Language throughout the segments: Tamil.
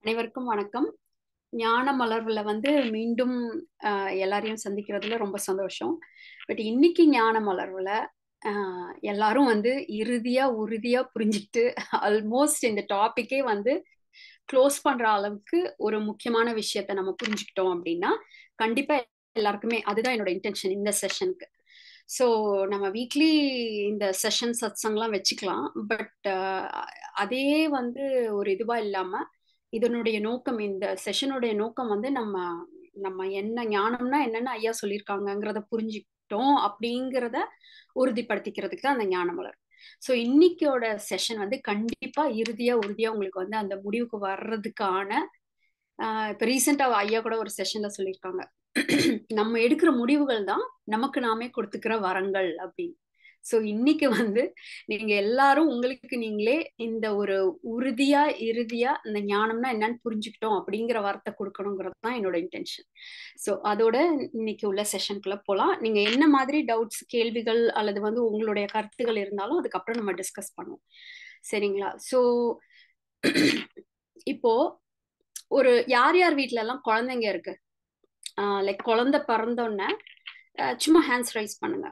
அனைவருக்கும் வணக்கம் ஞான மலர்வுல வந்து மீண்டும் ஆஹ் எல்லாரையும் சந்திக்கிறதுல ரொம்ப சந்தோஷம் பட் இன்னைக்கு ஞான மலர்வுல ஆஹ் எல்லாரும் வந்து இறுதியா உறுதியா புரிஞ்சுக்கிட்டு ஆல்மோஸ்ட் இந்த டாபிக்கே வந்து க்ளோஸ் பண்ற அளவுக்கு ஒரு முக்கியமான விஷயத்த நம்ம புரிஞ்சுக்கிட்டோம் அப்படின்னா கண்டிப்பா எல்லாருக்குமே அதுதான் என்னோட இன்டென்ஷன் இந்த செஷனுக்கு ஸோ நம்ம வீக்லி இந்த செஷன் சத்சங்லாம் வச்சுக்கலாம் பட் அதே வந்து ஒரு இதுவா இல்லாம இதனுடைய நோக்கம் இந்த செஷனுடைய நோக்கம் வந்து நம்ம நம்ம என்ன ஞானம்னா என்னன்னு ஐயா சொல்லியிருக்காங்கங்கிறத புரிஞ்சுக்கிட்டோம் அப்படிங்கிறத உறுதிப்படுத்திக்கிறதுக்கு தான் அந்த ஞான மலர் ஸோ இன்னைக்கோட செஷன் வந்து கண்டிப்பா இறுதியா உறுதியா உங்களுக்கு வந்து அந்த முடிவுக்கு வர்றதுக்கான இப்போ ரீசெண்டாக ஐயா கூட ஒரு செஷன்ல சொல்லியிருக்காங்க நம்ம எடுக்கிற முடிவுகள் தான் நமக்கு நாமே கொடுத்துக்கிற வரங்கள் அப்படின்னு ஸோ இன்னைக்கு வந்து நீங்க எல்லாரும் உங்களுக்கு நீங்களே இந்த ஒரு உறுதியா இறுதியா இந்த ஞானம்னா என்னன்னு புரிஞ்சுக்கிட்டோம் அப்படிங்கிற வார்த்தை கொடுக்கணுங்கிறது தான் என்னோட இன்டென்ஷன் ஸோ அதோட இன்னைக்கு உள்ள செஷனுக்குள்ள போகலாம் நீங்க என்ன மாதிரி டவுட்ஸ் கேள்விகள் அல்லது வந்து உங்களுடைய கருத்துகள் இருந்தாலும் அதுக்கப்புறம் நம்ம டிஸ்கஸ் பண்ணுவோம் சரிங்களா ஸோ இப்போ ஒரு யார் யார் வீட்ல எல்லாம் குழந்தைங்க இருக்கு லைக் குழந்தை பிறந்தோடனே சும்மா ஹேண்ட்ஸ் ரைஸ் பண்ணுங்க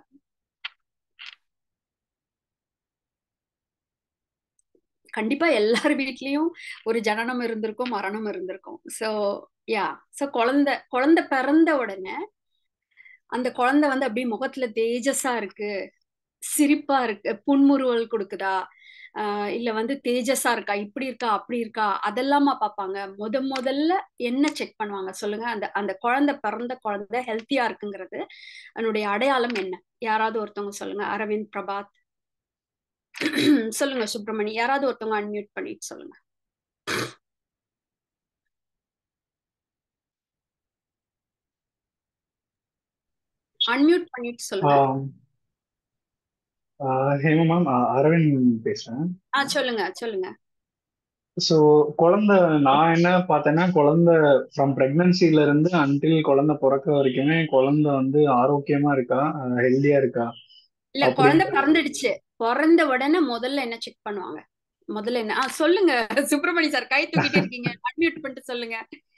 கண்டிப்பா எல்லார் வீட்லயும் ஒரு ஜனனம் இருந்திருக்கும் மரணம் இருந்திருக்கும் ஸோ யா ஸோ குழந்தை குழந்தை பிறந்த உடனே அந்த குழந்தை வந்து அப்படியே முகத்துல தேஜஸா இருக்கு சிரிப்பா இருக்கு புன்முறுவல் கொடுக்குதா ஆஹ் இல்ல வந்து தேஜஸா இருக்கா இப்படி இருக்கா அப்படி இருக்கா அதெல்லாமா பார்ப்பாங்க முத முதல்ல என்ன செக் பண்ணுவாங்க சொல்லுங்க அந்த அந்த குழந்தை பிறந்த குழந்தை ஹெல்த்தியா இருக்குங்கிறது அதனுடைய அடையாளம் என்ன யாராவது ஒருத்தவங்க சொல்லுங்க அரவிந்த் பிரபாத் சொல்லுங்க சுப்பிரமணி யாராவது ஒருத்தவங்க அன்மியூட் பண்ணிட்டு சொல்லுங்க அன்மியூட் பண்ணிட்டு சொல்லுங்க ஹேமா மேம் அரவிந்த் பேசுறேன் ஆ சொல்லுங்க சொல்லுங்க ஸோ குழந்தை நான் என்ன பார்த்தேன்னா குழந்தை ஃப்ரம் பிரெக்னன்சில இருந்து அன்டில் குழந்தை பிறக்க வரைக்குமே குழந்தை வந்து ஆரோக்கியமா இருக்கா ஹெல்தியா இருக்கா இல்ல குழந்தை பிறந்துடுச்சு பிறந்த உடனே முதல்ல என்ன செக் பண்ணுவாங்க முதல்ல என்ன ஆ சொல்லுங்க சுப்பிரமணி சார் கை தூக்கிட்டு இருக்கீங்க அன்மியூட் பண்ணிட்டு சொல்லுங்க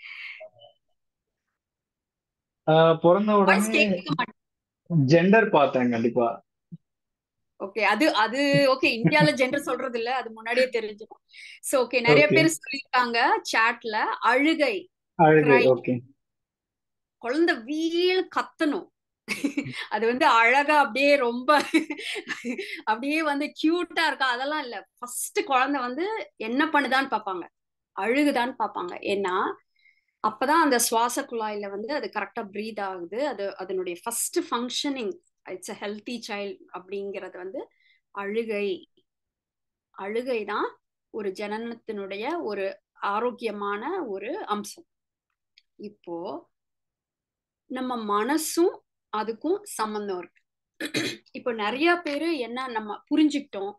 பிறந்த உடனே ஜெண்டர் பார்த்தேன் கண்டிப்பா ஓகே அது அது ஓகே இந்தியால ஜெண்டர் சொல்றது இல்ல அது முன்னாடியே தெரிஞ்சிடும் சோ ஓகே நிறைய பேர் சொல்லிருக்காங்க சாட்ல அழுகை அழுகை ஓகே குழந்தை வீல் கத்தணும் அது வந்து அழகா அப்படியே ரொம்ப அப்படியே வந்து கியூட்டா இருக்கா அதெல்லாம் இல்ல ஃபர்ஸ்ட் குழந்தை வந்து என்ன பண்ணுதான்னு பார்ப்பாங்க அழுகுதான்னு பார்ப்பாங்க ஏன்னா அப்பதான் அந்த சுவாச குழாயில வந்து அது கரெக்டா பிரீத் ஆகுது அது அதனுடைய first functioning it's a healthy child அப்படிங்கிறது வந்து அழுகை அழுகை தான் ஒரு ஜனனத்தினுடைய ஒரு ஆரோக்கியமான ஒரு அம்சம் இப்போ நம்ம மனசும் அதுக்கும் சம்பந்தம் இருக்கு இப்போ நிறைய பேரு என்ன நம்ம புரிஞ்சுக்கிட்டோம்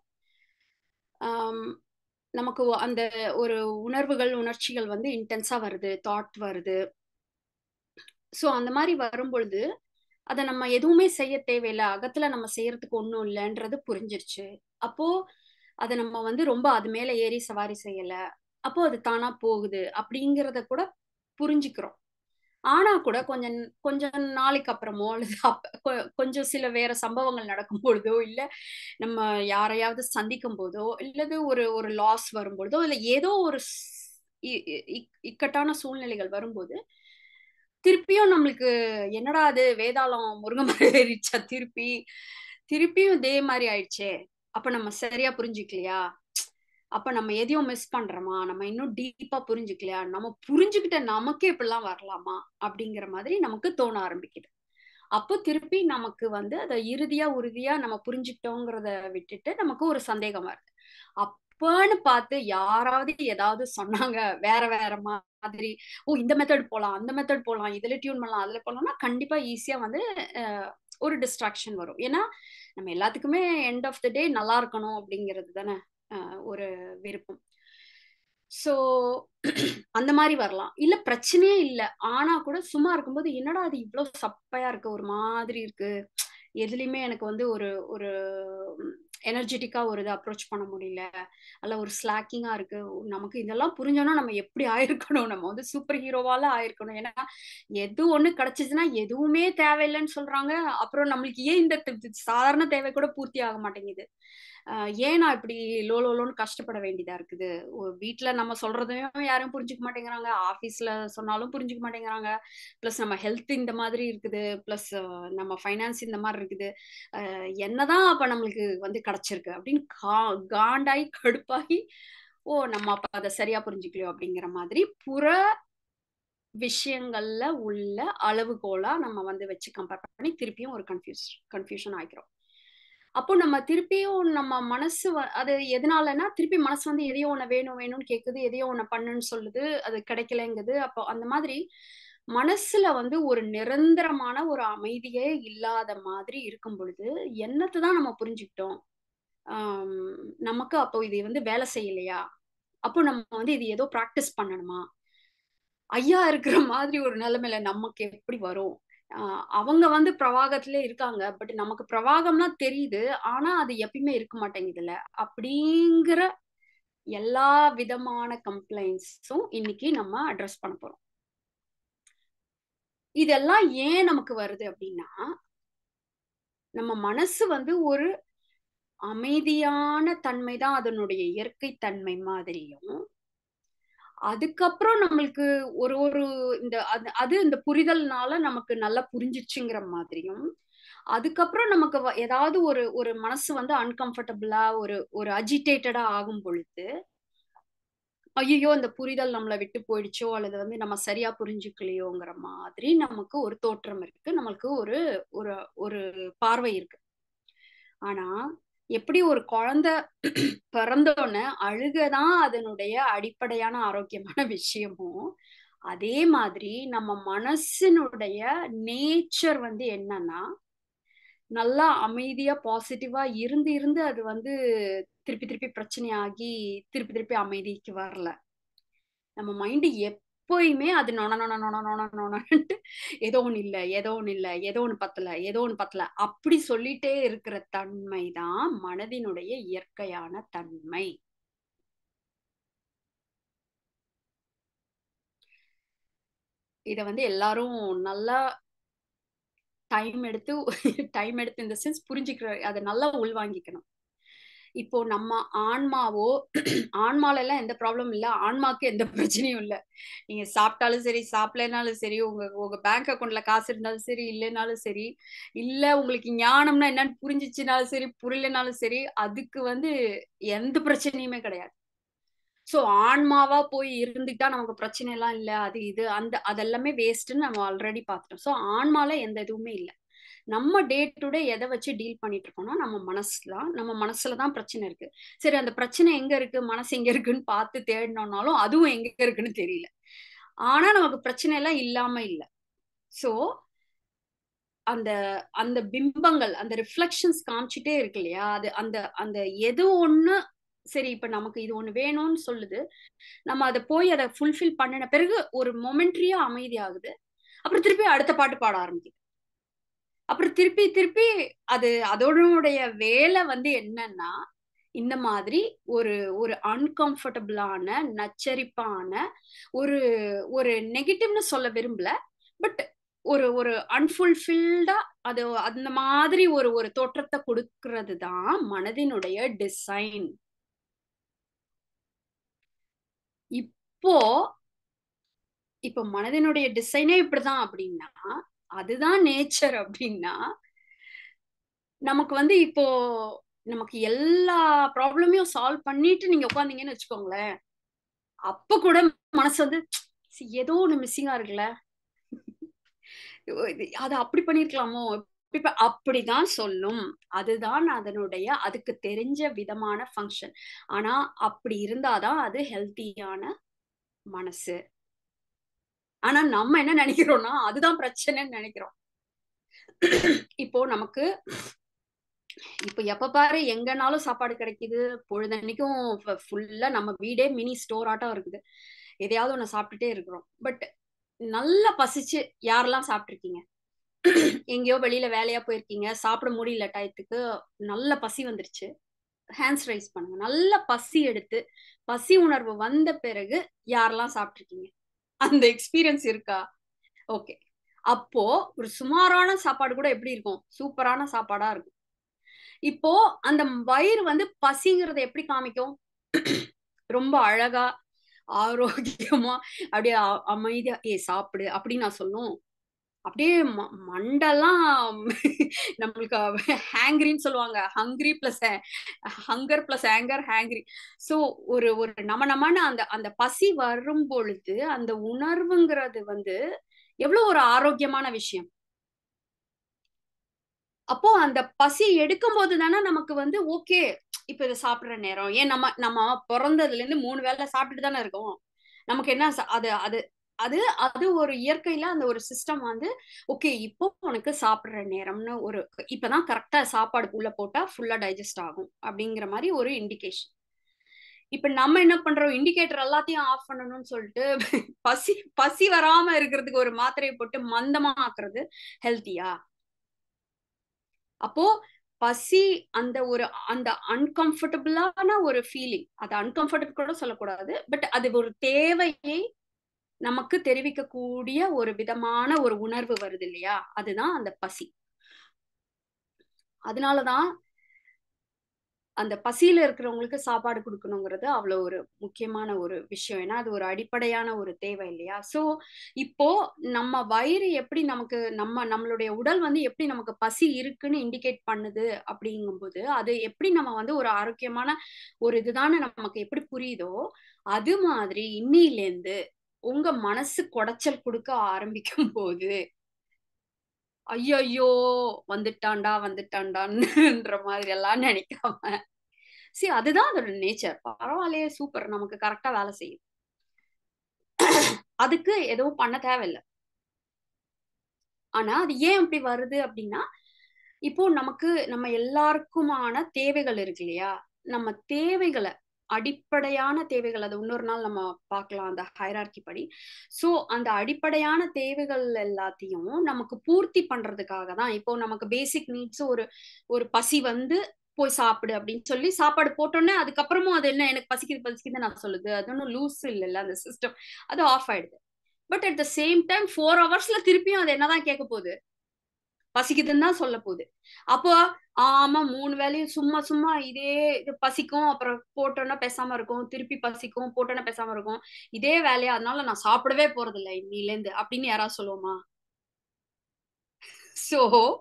நமக்கு அந்த ஒரு உணர்வுகள் உணர்ச்சிகள் வந்து இன்டென்ஸா வருது தாட் வருது ஸோ அந்த மாதிரி வரும்பொழுது அதை நம்ம எதுவுமே செய்ய தேவையில்லை அகத்துல நம்ம செய்யறதுக்கு ஒன்றும் இல்லைன்றது புரிஞ்சிருச்சு அப்போ அதை நம்ம வந்து ரொம்ப அது மேல ஏறி சவாரி செய்யல அப்போ அது தானா போகுது அப்படிங்கிறத கூட புரிஞ்சுக்கிறோம் ஆனா கூட கொஞ்சம் கொஞ்சம் நாளைக்கு அப்புறமோ அல்லது கொஞ்சம் சில வேற சம்பவங்கள் நடக்கும் பொழுதோ இல்ல நம்ம யாரையாவது சந்திக்கும் போதோ இல்லது ஒரு ஒரு லாஸ் வரும்பொழுதோ இல்ல ஏதோ ஒரு இக்கட்டான சூழ்நிலைகள் வரும்போது திருப்பியும் நம்மளுக்கு என்னடா அது வேதாளம் முருங்கமரம் ஏறிச்சா திருப்பி திருப்பியும் இதே மாதிரி ஆயிடுச்சே அப்ப நம்ம சரியா புரிஞ்சுக்கலையா அப்ப நம்ம எதையும் மிஸ் பண்றோமா நம்ம இன்னும் டீப்பா புரிஞ்சுக்கலையா நம்ம புரிஞ்சுக்கிட்ட நமக்கே இப்படிலாம் வரலாமா அப்படிங்கிற மாதிரி நமக்கு தோண ஆரம்பிக்குது அப்போ திருப்பி நமக்கு வந்து அதை இறுதியா உறுதியா நம்ம புரிஞ்சுக்கிட்டோங்கிறத விட்டுட்டு நமக்கு ஒரு சந்தேகம் வருது அப்பன்னு பார்த்து யாராவது ஏதாவது சொன்னாங்க வேற வேற மாதிரி ஓ இந்த மெத்தட் போலாம் அந்த மெத்தட் போலாம் இதுல டியூன் பண்ணலாம் அதுல போலாம்னா கண்டிப்பா ஈஸியா வந்து ஒரு டிஸ்ட்ராக்ஷன் வரும் ஏன்னா நம்ம எல்லாத்துக்குமே எண்ட் ஆஃப் த டே நல்லா இருக்கணும் அப்படிங்கிறது தானே ஒரு விருப்பம் ஸோ அந்த மாதிரி வரலாம் இல்ல பிரச்சனையே இல்லை ஆனா கூட சும்மா இருக்கும்போது என்னடா அது இவ்வளவு சப்பையா இருக்கு ஒரு மாதிரி இருக்கு எதுலையுமே எனக்கு வந்து ஒரு ஒரு எனர்ஜெட்டிக்கா ஒரு இதை அப்ரோச் பண்ண முடியல அல்ல ஒரு ஸ்லாக்கிங்கா இருக்கு நமக்கு இதெல்லாம் புரிஞ்சோன்னா நம்ம எப்படி ஆயிருக்கணும் நம்ம வந்து சூப்பர் ஹீரோவால ஆயிருக்கணும் ஏன்னா எது ஒண்ணு கிடைச்சிச்சுன்னா எதுவுமே தேவையில்லைன்னு சொல்றாங்க அப்புறம் நம்மளுக்கு ஏன் இந்த சாதாரண தேவை கூட பூர்த்தி ஆக மாட்டேங்குது ஏன் நான் இப்படி லோ லோன்னு கஷ்டப்பட வேண்டியதா இருக்குது வீட்டுல நம்ம சொல்றதையும் யாரும் புரிஞ்சுக்க மாட்டேங்கிறாங்க ஆபீஸ்ல சொன்னாலும் புரிஞ்சுக்க மாட்டேங்கிறாங்க பிளஸ் நம்ம ஹெல்த் இந்த மாதிரி இருக்குது பிளஸ் நம்ம ஃபைனான்ஸ் இந்த மாதிரி இருக்குது என்னதான் அப்ப நம்மளுக்கு வந்து கிடைச்சிருக்கு அப்படின்னு கா காண்டாகி கடுப்பாகி ஓ நம்ம அப்ப அதை சரியா புரிஞ்சுக்கலையோ அப்படிங்கிற மாதிரி புற விஷயங்கள்ல உள்ள அளவுகோலா நம்ம வந்து வச்சு கம்பேர் பண்ணி திருப்பியும் ஒரு கன்ஃபியூஸ் கன்ஃபியூஷன் ஆகிக்கிறோம் அப்போ நம்ம திருப்பியும் நம்ம மனசு அது எதனாலனா திருப்பி மனசு வந்து எதையோ ஒன்று வேணும் வேணும்னு கேட்குது எதையோ ஒன்று பண்ணுன்னு சொல்லுது அது கிடைக்கலங்குது அப்போ அந்த மாதிரி மனசுல வந்து ஒரு நிரந்தரமான ஒரு அமைதியே இல்லாத மாதிரி இருக்கும் பொழுது என்னத்தை தான் நம்ம புரிஞ்சுக்கிட்டோம் ஆஹ் நமக்கு அப்போ இது வந்து வேலை செய்யலையா அப்போ நம்ம வந்து இது ஏதோ ப்ராக்டிஸ் பண்ணணுமா ஐயா இருக்கிற மாதிரி ஒரு நிலைமையில நமக்கு எப்படி வரும் அவங்க வந்து பிரவாகத்திலே இருக்காங்க பட் நமக்கு பிரவாகம்லாம் தெரியுது ஆனா அது எப்பயுமே இருக்க மாட்டேங்குதுல்ல அப்படிங்கிற எல்லா விதமான கம்ப்ளைண்ட்ஸும் இன்னைக்கு நம்ம அட்ரஸ் பண்ண போறோம் இதெல்லாம் ஏன் நமக்கு வருது அப்படின்னா நம்ம மனசு வந்து ஒரு அமைதியான தன்மை தான் அதனுடைய இயற்கை தன்மை மாதிரியும் அதுக்கப்புறம் நம்மளுக்கு ஒரு ஒரு இந்த அது இந்த புரிதல்னால நமக்கு நல்லா புரிஞ்சிச்சுங்கிற மாதிரியும் அதுக்கப்புறம் நமக்கு ஏதாவது ஒரு ஒரு மனசு வந்து அன்கம்ஃபர்டபுளா ஒரு ஒரு அஜிடேட்டடா ஆகும் பொழுது ஐயோ இந்த புரிதல் நம்மளை விட்டு போயிடுச்சோ அல்லது வந்து நம்ம சரியா புரிஞ்சுக்கலையோங்கிற மாதிரி நமக்கு ஒரு தோற்றம் இருக்கு நம்மளுக்கு ஒரு ஒரு ஒரு பார்வை இருக்கு ஆனா எப்படி ஒரு குழந்தை பிறந்தோன்னு அழுகதான் அதனுடைய அடிப்படையான ஆரோக்கியமான விஷயமோ அதே மாதிரி நம்ம மனசினுடைய நேச்சர் வந்து என்னன்னா நல்லா அமைதியா பாசிட்டிவா இருந்து இருந்து அது வந்து திருப்பி திருப்பி பிரச்சனையாகி திருப்பி திருப்பி அமைதிக்கு வரல நம்ம மைண்டு எப்பயுமே அது நொன நொன நொன நொன நொனன்ட்டு ஏதோ ஒண்ணு இல்ல ஏதோ ஒண்ணு இல்ல ஏதோ ஒண்ணு பத்தல ஏதோ ஒண்ணு பத்தல அப்படி சொல்லிட்டே இருக்கிற தன்மை தான் மனதினுடைய இயற்கையான தன்மை இத வந்து எல்லாரும் நல்லா டைம் எடுத்து டைம் எடுத்து இந்த சென்ஸ் புரிஞ்சுக்கிற அதை நல்லா உள்வாங்கிக்கணும் இப்போ நம்ம ஆன்மாவோ ஆன்மால எல்லாம் எந்த ப்ராப்ளம் இல்ல ஆன்மாக்கு எந்த பிரச்சனையும் இல்ல நீங்க சாப்பிட்டாலும் சரி சாப்பிடலனாலும் சரி உங்க உங்க பேங்க் அக்கௌண்ட்ல காசு இருந்தாலும் சரி இல்லைனாலும் சரி இல்ல உங்களுக்கு ஞானம்னா என்னன்னு புரிஞ்சிச்சுனாலும் சரி புரியலனாலும் சரி அதுக்கு வந்து எந்த பிரச்சனையுமே கிடையாது ஸோ ஆன்மாவா போய் இருந்துட்டா நமக்கு பிரச்சனை எல்லாம் இல்லை அது இது அந்த அதெல்லாமே வேஸ்ட்ன்னு நம்ம ஆல்ரெடி பார்த்துட்டோம் ஸோ ஆன்மால எந்த இதுவுமே இல்லை நம்ம டே டு டே எதை வச்சு டீல் பண்ணிட்டு இருக்கோம்னா நம்ம மனசு தான் நம்ம மனசுல தான் பிரச்சனை இருக்கு சரி அந்த பிரச்சனை எங்க இருக்கு மனசு எங்க இருக்குன்னு பார்த்து தேடினோம்னாலும் அதுவும் எங்க இருக்குன்னு தெரியல ஆனா நமக்கு பிரச்சனை எல்லாம் இல்லாம இல்லை ஸோ அந்த அந்த பிம்பங்கள் அந்த ரிஃப்ளெக்ஷன்ஸ் காமிச்சிட்டே இருக்கு இல்லையா அது அந்த அந்த எது ஒண்ணு சரி இப்ப நமக்கு இது ஒண்ணு வேணும்னு சொல்லுது நம்ம அதை போய் அதை ஃபுல்ஃபில் பண்ணின பிறகு ஒரு மொமெண்ட்ரியா அமைதி ஆகுது அப்புறம் திருப்பி அடுத்த பாட்டு பாட ஆரம்பிக்குது அப்புறம் திருப்பி திருப்பி அது அதோடைய வேலை வந்து என்னன்னா இந்த மாதிரி ஒரு ஒரு அன்கம்ஃபர்டபுளான நச்சரிப்பான ஒரு ஒரு நெகட்டிவ்னு சொல்ல விரும்பல பட் ஒரு ஒரு அன்ஃபுல்ஃபில்டா அது அந்த மாதிரி ஒரு ஒரு தோற்றத்தை கொடுக்கறது தான் மனதினுடைய டிசைன் இப்போ இப்போ மனதினுடைய டிசைனே இப்படிதான் அப்படின்னா அதுதான் நேச்சர் அப்படின்னா நமக்கு வந்து இப்போ நமக்கு எல்லா ப்ராப்ளமையும் சால்வ் பண்ணிட்டு நீங்க உட்காந்தீங்கன்னு வச்சுக்கோங்களேன் அப்ப கூட மனசு வந்து ஏதோ ஒண்ணு மிஸ்ஸிங்கா இருக்குல்ல அது அப்படி பண்ணிருக்கலாமோ அப்படிதான் சொல்லும் அதுதான் அதனுடைய அதுக்கு தெரிஞ்ச விதமான ஃபங்க்ஷன் ஆனா அப்படி இருந்தாதான் அது ஹெல்த்தியான மனசு ஆனா நம்ம என்ன நினைக்கிறோம்னா அதுதான் பிரச்சனைன்னு நினைக்கிறோம் இப்போ நமக்கு இப்போ எப்ப பாரு எங்கனாலும் சாப்பாடு கிடைக்குது பொழுதன்னைக்கும் ஃபுல்லா நம்ம வீடே மினி ஸ்டோர் ஆட்டம் இருக்குது எதையாவது ஒண்ணு சாப்பிட்டுட்டே இருக்கிறோம் பட் நல்லா பசிச்சு யாரெல்லாம் சாப்பிட்டுருக்கீங்க எங்கேயோ வெளியில வேலையா போயிருக்கீங்க சாப்பிட முடியல டயத்துக்கு நல்ல பசி வந்துருச்சு ஹேண்ட்ஸ் ரைஸ் பண்ணுங்க நல்ல பசி எடுத்து பசி உணர்வு வந்த பிறகு யாரெல்லாம் சாப்பிட்ருக்கீங்க அந்த எக்ஸ்பீரியன்ஸ் இருக்கா ஓகே அப்போ ஒரு சுமாரான சாப்பாடு கூட எப்படி இருக்கும் சூப்பரான சாப்பாடா இருக்கும் இப்போ அந்த வயிறு வந்து பசிங்கிறத எப்படி காமிக்கும் ரொம்ப அழகா ஆரோக்கியமா அப்படியே அமைதியா ஏ சாப்பிடு அப்படின்னு நான் சொல்லும் அப்படியே மண்டெல்லாம் நம்மளுக்கு ஹேங்க்ரின்னு சொல்லுவாங்க hungry plus hunger plus anger hangry so ஒரு ஒரு நம்ம நம்மன்னு அந்த அந்த பசி வரும் பொழுது அந்த உணர்வுங்கிறது வந்து எவ்வளவு ஒரு ஆரோக்கியமான விஷயம் அப்போ அந்த பசி எடுக்கும் போது தானே நமக்கு வந்து ஓகே இப்ப இதை சாப்பிடுற நேரம் ஏன் நம்ம நம்ம பிறந்ததுல இருந்து மூணு வேலை சாப்பிட்டுட்டு தானே இருக்கோம் நமக்கு என்ன அது அது அது அது ஒரு இயற்கையில அந்த ஒரு சிஸ்டம் வந்து ஓகே இப்போ உனக்கு சாப்பிடுற நேரம்னு ஒரு இப்பதான் கரெக்டா சாப்பாடு உள்ள போட்டா ஃபுல்லா டைஜஸ்ட் ஆகும் அப்படிங்கிற மாதிரி ஒரு இண்டிகேஷன் இப்ப நம்ம என்ன பண்றோம் இண்டிகேட்டர் எல்லாத்தையும் ஆஃப் பண்ணணும்னு சொல்லிட்டு பசி பசி வராம இருக்கிறதுக்கு ஒரு மாத்திரையை போட்டு மந்தமா ஆக்குறது ஹெல்த்தியா அப்போ பசி அந்த ஒரு அந்த அன்கம்ஃபர்டபுளான ஒரு ஃபீலிங் அது அன்கம்ஃபர்டபுள் கூட சொல்லக்கூடாது பட் அது ஒரு தேவையை நமக்கு தெரிவிக்கக்கூடிய ஒரு விதமான ஒரு உணர்வு வருது இல்லையா அதுதான் அந்த பசி அதனாலதான் அந்த பசியில இருக்கிறவங்களுக்கு சாப்பாடு கொடுக்கணுங்கிறது அவ்வளவு ஒரு முக்கியமான ஒரு விஷயம் ஏன்னா அது ஒரு அடிப்படையான ஒரு தேவை இல்லையா சோ இப்போ நம்ம வயிறு எப்படி நமக்கு நம்ம நம்மளுடைய உடல் வந்து எப்படி நமக்கு பசி இருக்குன்னு இண்டிகேட் பண்ணுது அப்படிங்கும்போது அது எப்படி நம்ம வந்து ஒரு ஆரோக்கியமான ஒரு இதுதானே நமக்கு எப்படி புரியுதோ அது மாதிரி இன்னிலேருந்து உங்க மனசு குடைச்சல் கொடுக்க ஆரம்பிக்கும் போது ஐயோ வந்துட்டான்டா வந்துட்டான்டான்ற மாதிரி எல்லாம் நினைக்காம சரி அதுதான் அதோட நேச்சர் பரவாயில்லையே சூப்பர் நமக்கு கரெக்டா வேலை செய்யும் அதுக்கு எதுவும் பண்ண தேவையில்லை ஆனா அது ஏன் அப்படி வருது அப்படின்னா இப்போ நமக்கு நம்ம எல்லாருக்குமான தேவைகள் இருக்கு இல்லையா நம்ம தேவைகளை அடிப்படையான தேவைகள் அது இன்னொரு நாள் நம்ம பார்க்கலாம் அந்த ஹைரார்கி படி ஸோ அந்த அடிப்படையான தேவைகள் எல்லாத்தையும் நமக்கு பூர்த்தி பண்றதுக்காக தான் இப்போ நமக்கு பேசிக் நீட்ஸ் ஒரு ஒரு பசி வந்து போய் சாப்பிடு அப்படின்னு சொல்லி சாப்பாடு போட்டோன்னே அதுக்கப்புறமும் அது என்ன எனக்கு பசிக்குது பசிக்குது நான் சொல்லுது அது ஒன்றும் லூஸ் இல்லைல்ல அந்த சிஸ்டம் அது ஆஃப் ஆயிடுது but at the same time four ஹவர்ஸ்ல திருப்பியும் அது என்னதான் கேட்க போகுது பசிக்குதுன்னு தான் சொல்ல போகுது அப்போ ஆமா மூணு வேலையும் சும்மா சும்மா இதே இது பசிக்கும் அப்புறம் போட்டோன்னா பேசாம இருக்கும் திருப்பி பசிக்கும் போட்டோன்னா பேசாம இருக்கும் இதே வேலையா அதனால நான் சாப்பிடவே போறது இல்லை இன்னிலேருந்து அப்படின்னு யாராவது சொல்லுவோமா சோ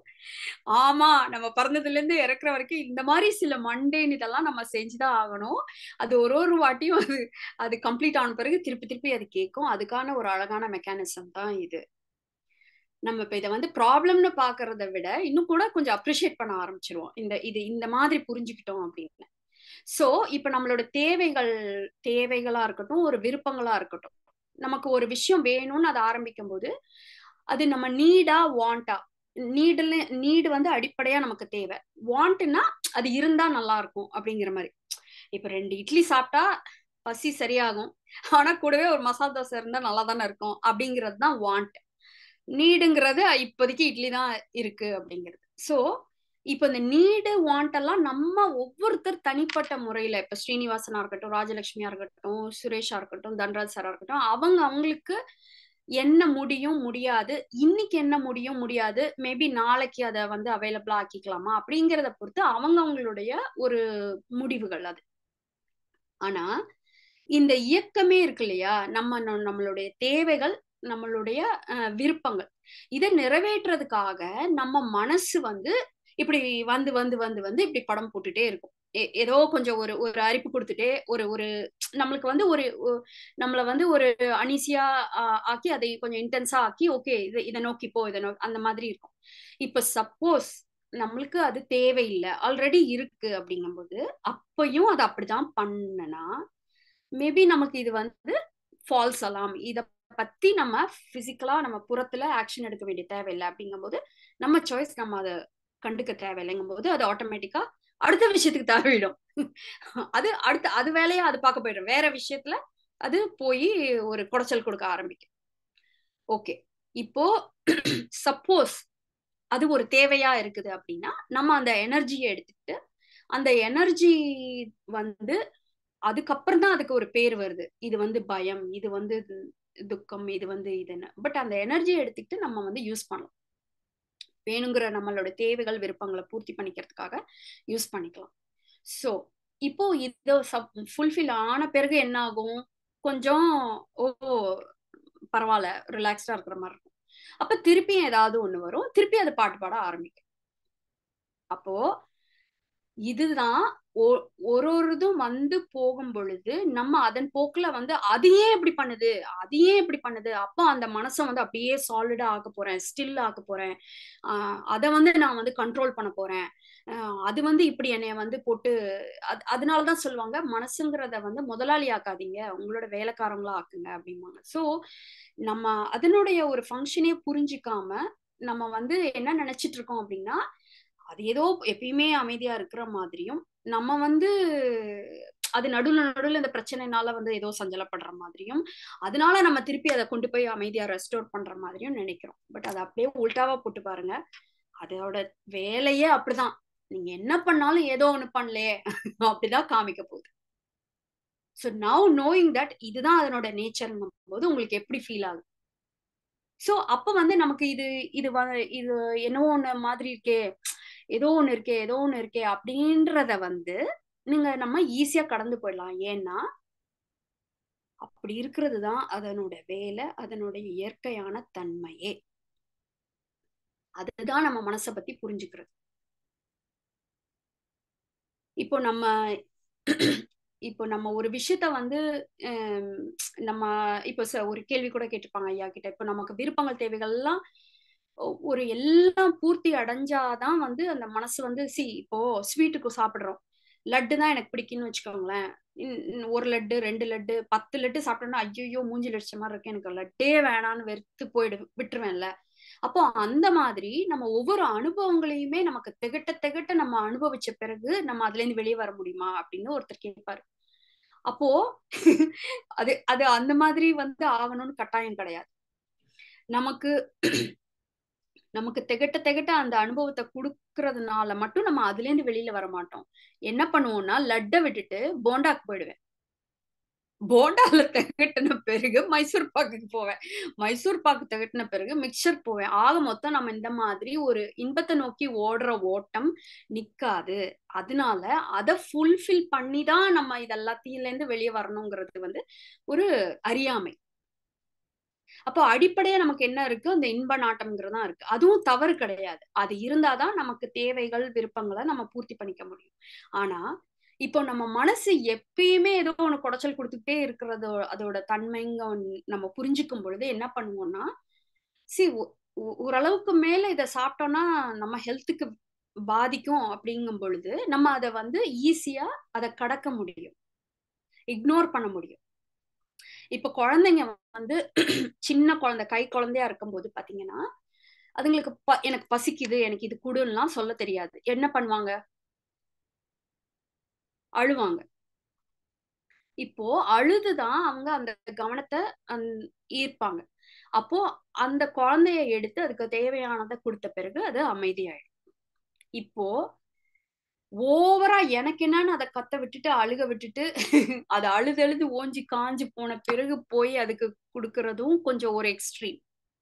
ஆமா நம்ம பிறந்ததுல இருந்து இறக்குற வரைக்கும் இந்த மாதிரி சில மண்டேன் இதெல்லாம் நம்ம செஞ்சுதான் ஆகணும் அது ஒரு ஒரு வாட்டியும் அது அது கம்ப்ளீட் ஆன பிறகு திருப்பி திருப்பி அது கேட்கும் அதுக்கான ஒரு அழகான மெக்கானிசம் தான் இது நம்ம இப்ப இதை வந்து ப்ராப்ளம்னு பாக்குறத விட இன்னும் கூட கொஞ்சம் அப்ரிஷியேட் பண்ண ஆரம்பிச்சிருவோம் இந்த இது இந்த மாதிரி புரிஞ்சுக்கிட்டோம் அப்படின்னு சோ இப்ப நம்மளோட தேவைகள் தேவைகளா இருக்கட்டும் ஒரு விருப்பங்களா இருக்கட்டும் நமக்கு ஒரு விஷயம் வேணும்னு அதை ஆரம்பிக்கும் போது அது நம்ம நீடா வாண்டா நீடுல நீடு வந்து அடிப்படையா நமக்கு தேவை வாண்ட்னா அது இருந்தா நல்லா இருக்கும் அப்படிங்கிற மாதிரி இப்ப ரெண்டு இட்லி சாப்பிட்டா பசி சரியாகும் ஆனா கூடவே ஒரு மசாலா தோசை இருந்தா நல்லா தானே இருக்கும் அப்படிங்கிறது தான் வாண்ட் நீடுங்கிறது இப்போதைக்கு இட்லி தான் இருக்கு அப்படிங்கிறது ஸோ இப்போ இந்த நீடு வாண்ட் எல்லாம் நம்ம ஒவ்வொருத்தர் தனிப்பட்ட முறையில இப்ப ஸ்ரீனிவாசனா இருக்கட்டும் ராஜலட்சுமியா இருக்கட்டும் சுரேஷா இருக்கட்டும் தன்ராஜ் சாரா இருக்கட்டும் அவங்க அவங்களுக்கு என்ன முடியும் முடியாது இன்னைக்கு என்ன முடியும் முடியாது மேபி நாளைக்கு அதை வந்து அவைலபிளா ஆக்கிக்கலாமா அப்படிங்கிறத பொறுத்து அவங்க அவங்களுடைய ஒரு முடிவுகள் அது ஆனா இந்த இயக்கமே இருக்கு இல்லையா நம்ம நம்மளுடைய தேவைகள் நம்மளுடைய விருப்பங்கள் இதை நிறைவேற்றுறதுக்காக நம்ம மனசு வந்து இப்படி வந்து வந்து வந்து வந்து இப்படி படம் போட்டுட்டே இருக்கும் ஏதோ கொஞ்சம் ஒரு ஒரு அரிப்பு கொடுத்துட்டே ஒரு ஒரு நம்மளுக்கு வந்து ஒரு நம்மளை வந்து ஒரு அனிசியா ஆக்கி அதை கொஞ்சம் இன்டென்ஸா ஆக்கி ஓகே இதை இதை நோக்கி போ இதை நோக்கி அந்த மாதிரி இருக்கும் இப்ப சப்போஸ் நம்மளுக்கு அது தேவையில்லை ஆல்ரெடி இருக்கு அப்படிங்கும்போது அப்பயும் அது அப்படிதான் பண்ணனா மேபி நமக்கு இது வந்து ஃபால்ஸ் அலாம் இத பத்தி நம்ம பிசிக்கலா நம்ம புறத்துல ஆக்ஷன் எடுக்க வேண்டிய தேவையில்லை அப்படிங்கும்போது நம்ம சாய்ஸ் நம்ம அதை கண்டுக்க தேவையில்லைங்கும் போது அது ஆட்டோமேட்டிக்கா அடுத்த விஷயத்துக்கு தேவையிடும் அது அடுத்த அது வேலையா அது பார்க்க போயிடும் வேற விஷயத்துல அது போய் ஒரு குடைச்சல் கொடுக்க ஆரம்பிக்கும் ஓகே இப்போ சப்போஸ் அது ஒரு தேவையா இருக்குது அப்படின்னா நம்ம அந்த எனர்ஜியை எடுத்துக்கிட்டு அந்த எனர்ஜி வந்து அதுக்கப்புறம் தான் அதுக்கு ஒரு பேர் வருது இது வந்து பயம் இது வந்து துக்கம் இது வந்து இதுன்னு பட் அந்த எனர்ஜியை எடுத்துக்கிட்டு நம்ம வந்து யூஸ் பண்ணலாம் வேணுங்கிற நம்மளோட தேவைகள் விருப்பங்களை பூர்த்தி பண்ணிக்கிறதுக்காக யூஸ் பண்ணிக்கலாம் ஸோ இப்போ இது ஃபுல்ஃபில் ஆன பிறகு என்ன ஆகும் கொஞ்சம் ஓ பரவாயில்ல ரிலாக்ஸ்டா இருக்கிற மாதிரி இருக்கும் அப்ப திருப்பியும் ஏதாவது ஒண்ணு வரும் திருப்பி அது பாட்டு பாட ஆரம்பிக்கும் அப்போ இதுதான் ஒரு ஒரு இதும் வந்து போகும் பொழுது நம்ம அதன் போக்குல வந்து அது ஏன் இப்படி பண்ணுது அது ஏன் இப்படி பண்ணுது அப்போ அந்த மனசை வந்து அப்படியே சாலிடா ஆக்க போறேன் ஸ்டில் ஆக்க போறேன் ஆஹ் அதை வந்து நான் வந்து கண்ட்ரோல் பண்ண போறேன் அது வந்து இப்படி என்னைய வந்து போட்டு அது அதனாலதான் சொல்லுவாங்க மனசுங்கிறத வந்து முதலாளி ஆக்காதீங்க உங்களோட வேலைக்காரங்களா ஆக்குங்க அப்படிம்பாங்க ஸோ நம்ம அதனுடைய ஒரு ஃபங்க்ஷனே புரிஞ்சிக்காம நம்ம வந்து என்ன நினைச்சிட்டு இருக்கோம் அப்படின்னா அது ஏதோ எப்பயுமே அமைதியா இருக்கிற மாதிரியும் நம்ம வந்து அது நடுவில் நடுவில் இந்த பிரச்சனைனால வந்து ஏதோ சஞ்சலப்படுற மாதிரியும் அதனால நம்ம திருப்பி அதை கொண்டு போய் அமைதியா ரெஸ்டோர் பண்ற மாதிரியும் நினைக்கிறோம் பட் அதை அப்படியே உல்டாவா போட்டு பாருங்க அதோட வேலையே அப்படிதான் நீங்க என்ன பண்ணாலும் ஏதோ ஒண்ணு பண்ணலையே அப்படிதான் காமிக்க போகுது ஸோ நவ் நோயிங் தட் இதுதான் அதனோட நேச்சர்ங்கும் போது உங்களுக்கு எப்படி ஃபீல் ஆகுது ஸோ அப்ப வந்து நமக்கு இது இது இது என்னவோ ஒண்ணு மாதிரி இருக்கே ஏதோ ஒண்ணு இருக்கே ஏதோ ஒண்ணு இருக்கே அப்படின்றத வந்து நீங்க நம்ம ஈஸியா கடந்து போயிடலாம் ஏன்னா அப்படி இருக்கிறது தான் அதனோட வேலை அதனுடைய இயற்கையான தன்மையே அதுதான் நம்ம மனசை பத்தி புரிஞ்சுக்கிறது இப்போ நம்ம இப்போ நம்ம ஒரு விஷயத்த வந்து நம்ம இப்போ ஒரு கேள்வி கூட கேட்டிருப்பாங்க ஐயா கிட்ட இப்போ நமக்கு விருப்பங்கள் தேவைகள் எல்லாம் ஒரு எல்லாம் பூர்த்தி அடைஞ்சாதான் வந்து அந்த மனசு வந்து சி இப்போ ஸ்வீட்டுக்கு சாப்பிடுறோம் லட்டு தான் எனக்கு பிடிக்கும்னு வச்சுக்கோங்களேன் ஒரு லட்டு ரெண்டு லட்டு பத்து லட்டு சாப்பிட்டோம்னா ஐயோ மூஞ்சில் அடிச்ச மாதிரி இருக்கு எனக்கு லட்டே வேணான்னு வெறுத்து போயிடு விட்டுருவேன்ல அப்போ அந்த மாதிரி நம்ம ஒவ்வொரு அனுபவங்களையுமே நமக்கு திகட்ட திகட்ட நம்ம அனுபவிச்ச பிறகு நம்ம அதுல இருந்து வெளியே வர முடியுமா அப்படின்னு ஒருத்தர் கேட்பாரு அப்போ அது அது அந்த மாதிரி வந்து ஆகணும்னு கட்டாயம் கிடையாது நமக்கு நமக்கு திகட்ட திகட்ட அந்த அனுபவத்தை கொடுக்கறதுனால மட்டும் நம்ம அதுல இருந்து வெளியில வர மாட்டோம் என்ன பண்ணுவோம்னா லட்டை விட்டுட்டு போண்டாக்கு போயிடுவேன் போண்டால திகட்டின பிறகு மைசூர் பாக்குக்கு போவேன் மைசூர் பாக்கு திகட்டின பிறகு மிக்சர் போவேன் ஆக மொத்தம் நம்ம இந்த மாதிரி ஒரு இன்பத்தை நோக்கி ஓடுற ஓட்டம் நிக்காது அதனால அதை ஃபுல்ஃபில் பண்ணி தான் நம்ம இதெல்லாத்தையில இருந்து வெளியே வரணுங்கிறது வந்து ஒரு அறியாமை அப்போ அடிப்படையா நமக்கு என்ன இருக்கு அந்த இன்ப நாட்டம்ங்கிறது தான் இருக்கு அதுவும் தவறு கிடையாது அது இருந்தாதான் நமக்கு தேவைகள் விருப்பங்களை நம்ம பூர்த்தி பண்ணிக்க முடியும் ஆனா இப்போ நம்ம மனசு எப்பயுமே ஏதோ ஒண்ணு குடைச்சல் கொடுத்துக்கிட்டே இருக்கிறதோ அதோட தன்மைங்க நம்ம புரிஞ்சுக்கும் பொழுது என்ன பண்ணுவோம்னா சி ஓரளவுக்கு மேல இதை சாப்பிட்டோம்னா நம்ம ஹெல்த்துக்கு பாதிக்கும் அப்படிங்கும் பொழுது நம்ம அதை வந்து ஈஸியா அதை கடக்க முடியும் இக்னோர் பண்ண முடியும் இப்ப குழந்தைங்க வந்து சின்ன குழந்தை கை குழந்தையா இருக்கும்போது பாத்தீங்கன்னா அதுங்களுக்கு ப எனக்கு பசிக்குது எனக்கு இது குடுலாம் சொல்ல தெரியாது என்ன பண்ணுவாங்க அழுவாங்க இப்போ அழுதுதான் அவங்க அந்த கவனத்தை ஈர்ப்பாங்க அப்போ அந்த குழந்தைய எடுத்து அதுக்கு தேவையானதை கொடுத்த பிறகு அது அமைதியாயிடும் இப்போ ஓவரா எனக்கு என்னன்னு அதை கத்த விட்டுட்டு அழுக விட்டுட்டு அது அழுது அழுது ஓஞ்சி காஞ்சு போன பிறகு போய் அதுக்கு கொடுக்கறதும் கொஞ்சம் ஒரு எக்ஸ்ட்ரீம்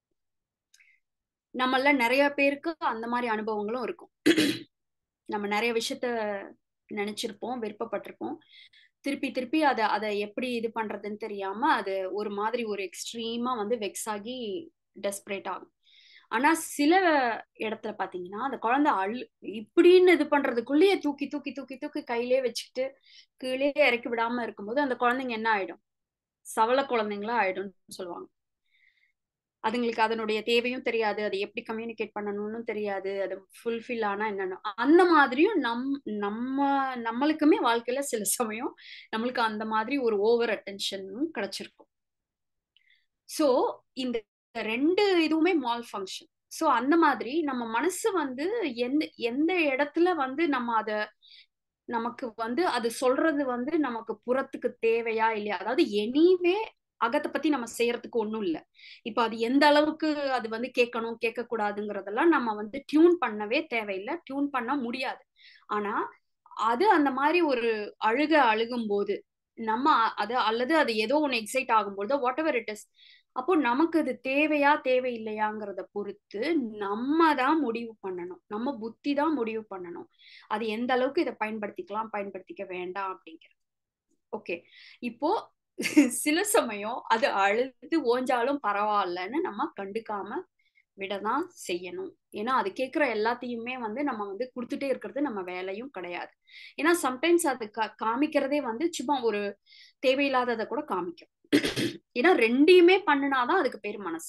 நம்மள நிறைய பேருக்கு அந்த மாதிரி அனுபவங்களும் இருக்கும் நம்ம நிறைய விஷயத்த நினைச்சிருப்போம் விருப்பப்பட்டிருப்போம் திருப்பி திருப்பி அதை அதை எப்படி இது பண்றதுன்னு தெரியாம அது ஒரு மாதிரி ஒரு எக்ஸ்ட்ரீமா வந்து வெக்ஸ் ஆகி டெஸ்பரேட் ஆகும் ஆனா சில இடத்துல பாத்தீங்கன்னா அந்த குழந்தை அழு இப்படின்னு இது பண்றதுக்குள்ளேயே தூக்கி தூக்கி தூக்கி தூக்கி கையிலே வச்சுக்கிட்டு கீழே இறக்கி விடாம இருக்கும்போது அந்த குழந்தைங்க என்ன ஆயிடும் சவள குழந்தைங்களா ஆயிடும்னு சொல்லுவாங்க அதுங்களுக்கு அதனுடைய தேவையும் தெரியாது அதை எப்படி கம்யூனிகேட் பண்ணணும்னு தெரியாது அது ஃபுல்ஃபில் ஆனா என்னன்னு அந்த மாதிரியும் நம் நம்ம நம்மளுக்குமே வாழ்க்கையில சில சமயம் நம்மளுக்கு அந்த மாதிரி ஒரு ஓவர் அட்டென்ஷனும் கிடைச்சிருக்கும் ஸோ இந்த ரெண்டு இதுவுமே மால் ஃபங்க்ஷன் ஸோ அந்த மாதிரி நம்ம மனசு வந்து எந்த எந்த இடத்துல வந்து நம்ம அதை நமக்கு வந்து அது சொல்றது வந்து நமக்கு புறத்துக்கு தேவையா இல்லையா அதாவது எனிவே அகத்தை பத்தி நம்ம செய்யறதுக்கு ஒண்ணும் இல்லை இப்ப அது எந்த அளவுக்கு அது வந்து கேட்கணும் கேட்க கூடாதுங்கிறதெல்லாம் நம்ம வந்து டியூன் பண்ணவே தேவையில்லை டியூன் பண்ண முடியாது ஆனா அது அந்த மாதிரி ஒரு அழுக அழுகும் போது நம்ம அது அல்லது அது ஏதோ ஒன்று எக்ஸைட் ஆகும்போது வாட் எவர் இட் இஸ் அப்போ நமக்கு அது தேவையா தேவையில்லையாங்கிறத பொறுத்து நம்ம தான் முடிவு பண்ணணும் நம்ம புத்தி தான் முடிவு பண்ணணும் அது எந்த அளவுக்கு இதை பயன்படுத்திக்கலாம் பயன்படுத்திக்க வேண்டாம் அப்படிங்கிறது ஓகே இப்போ சில சமயம் அது அழுது ஓஞ்சாலும் பரவாயில்லன்னு நம்ம கண்டுக்காம விடதான் செய்யணும் ஏன்னா அது கேட்குற எல்லாத்தையுமே வந்து நம்ம வந்து கொடுத்துட்டே இருக்கிறது நம்ம வேலையும் கிடையாது ஏன்னா சம்டைம்ஸ் அது காமிக்கிறதே வந்து சும்மா ஒரு தேவையில்லாததை கூட காமிக்கும் ஏன்னா ரெண்டையுமே பண்ணினாதான் அதுக்கு பேர் மனசு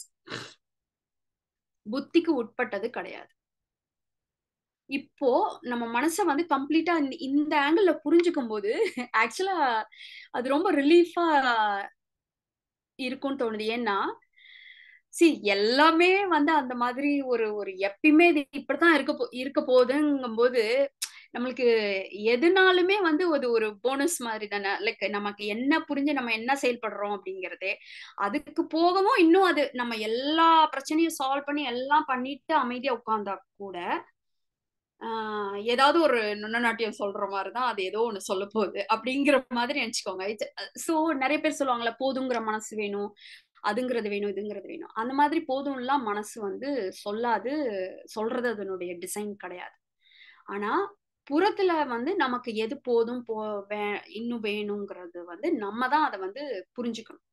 புத்திக்கு உட்பட்டது கிடையாது இப்போ நம்ம மனசை வந்து கம்ப்ளீட்டா இந்த ஆங்கிள் புரிஞ்சுக்கும் போது ஆக்சுவலா அது ரொம்ப ரிலீஃபா இருக்கும்னு தோணுது ஏன்னா சி எல்லாமே வந்து அந்த மாதிரி ஒரு ஒரு எப்பயுமே இது இப்படித்தான் இருக்க போ இருக்க போகுதுங்கும் போது நம்மளுக்கு எதுனாலுமே வந்து ஒரு ஒரு போனஸ் மாதிரி தானே லைக் நமக்கு என்ன புரிஞ்சு நம்ம என்ன செயல்படுறோம் அப்படிங்கிறதே அதுக்கு போகவும் இன்னும் அது நம்ம எல்லா பிரச்சனையும் சால்வ் பண்ணி எல்லாம் பண்ணிட்டு அமைதியா உட்கார்ந்தா கூட ஆஹ் ஏதாவது ஒரு நுண்ணநாட்டியம் சொல்ற மாதிரிதான் அது ஏதோ ஒண்ணு சொல்ல போகுது அப்படிங்கிற மாதிரி நினைச்சுக்கோங்க சோ நிறைய பேர் சொல்லுவாங்கல்ல போதுங்கிற மனசு வேணும் அதுங்கிறது வேணும் இதுங்கிறது வேணும் அந்த மாதிரி போதும்லாம் மனசு வந்து சொல்லாது சொல்றது அதனுடைய டிசைன் கிடையாது ஆனா புறத்துல வந்து நமக்கு எது போதும் போ வே இன்னும் வேணுங்கிறது வந்து நம்ம தான் அதை வந்து புரிஞ்சுக்கணும்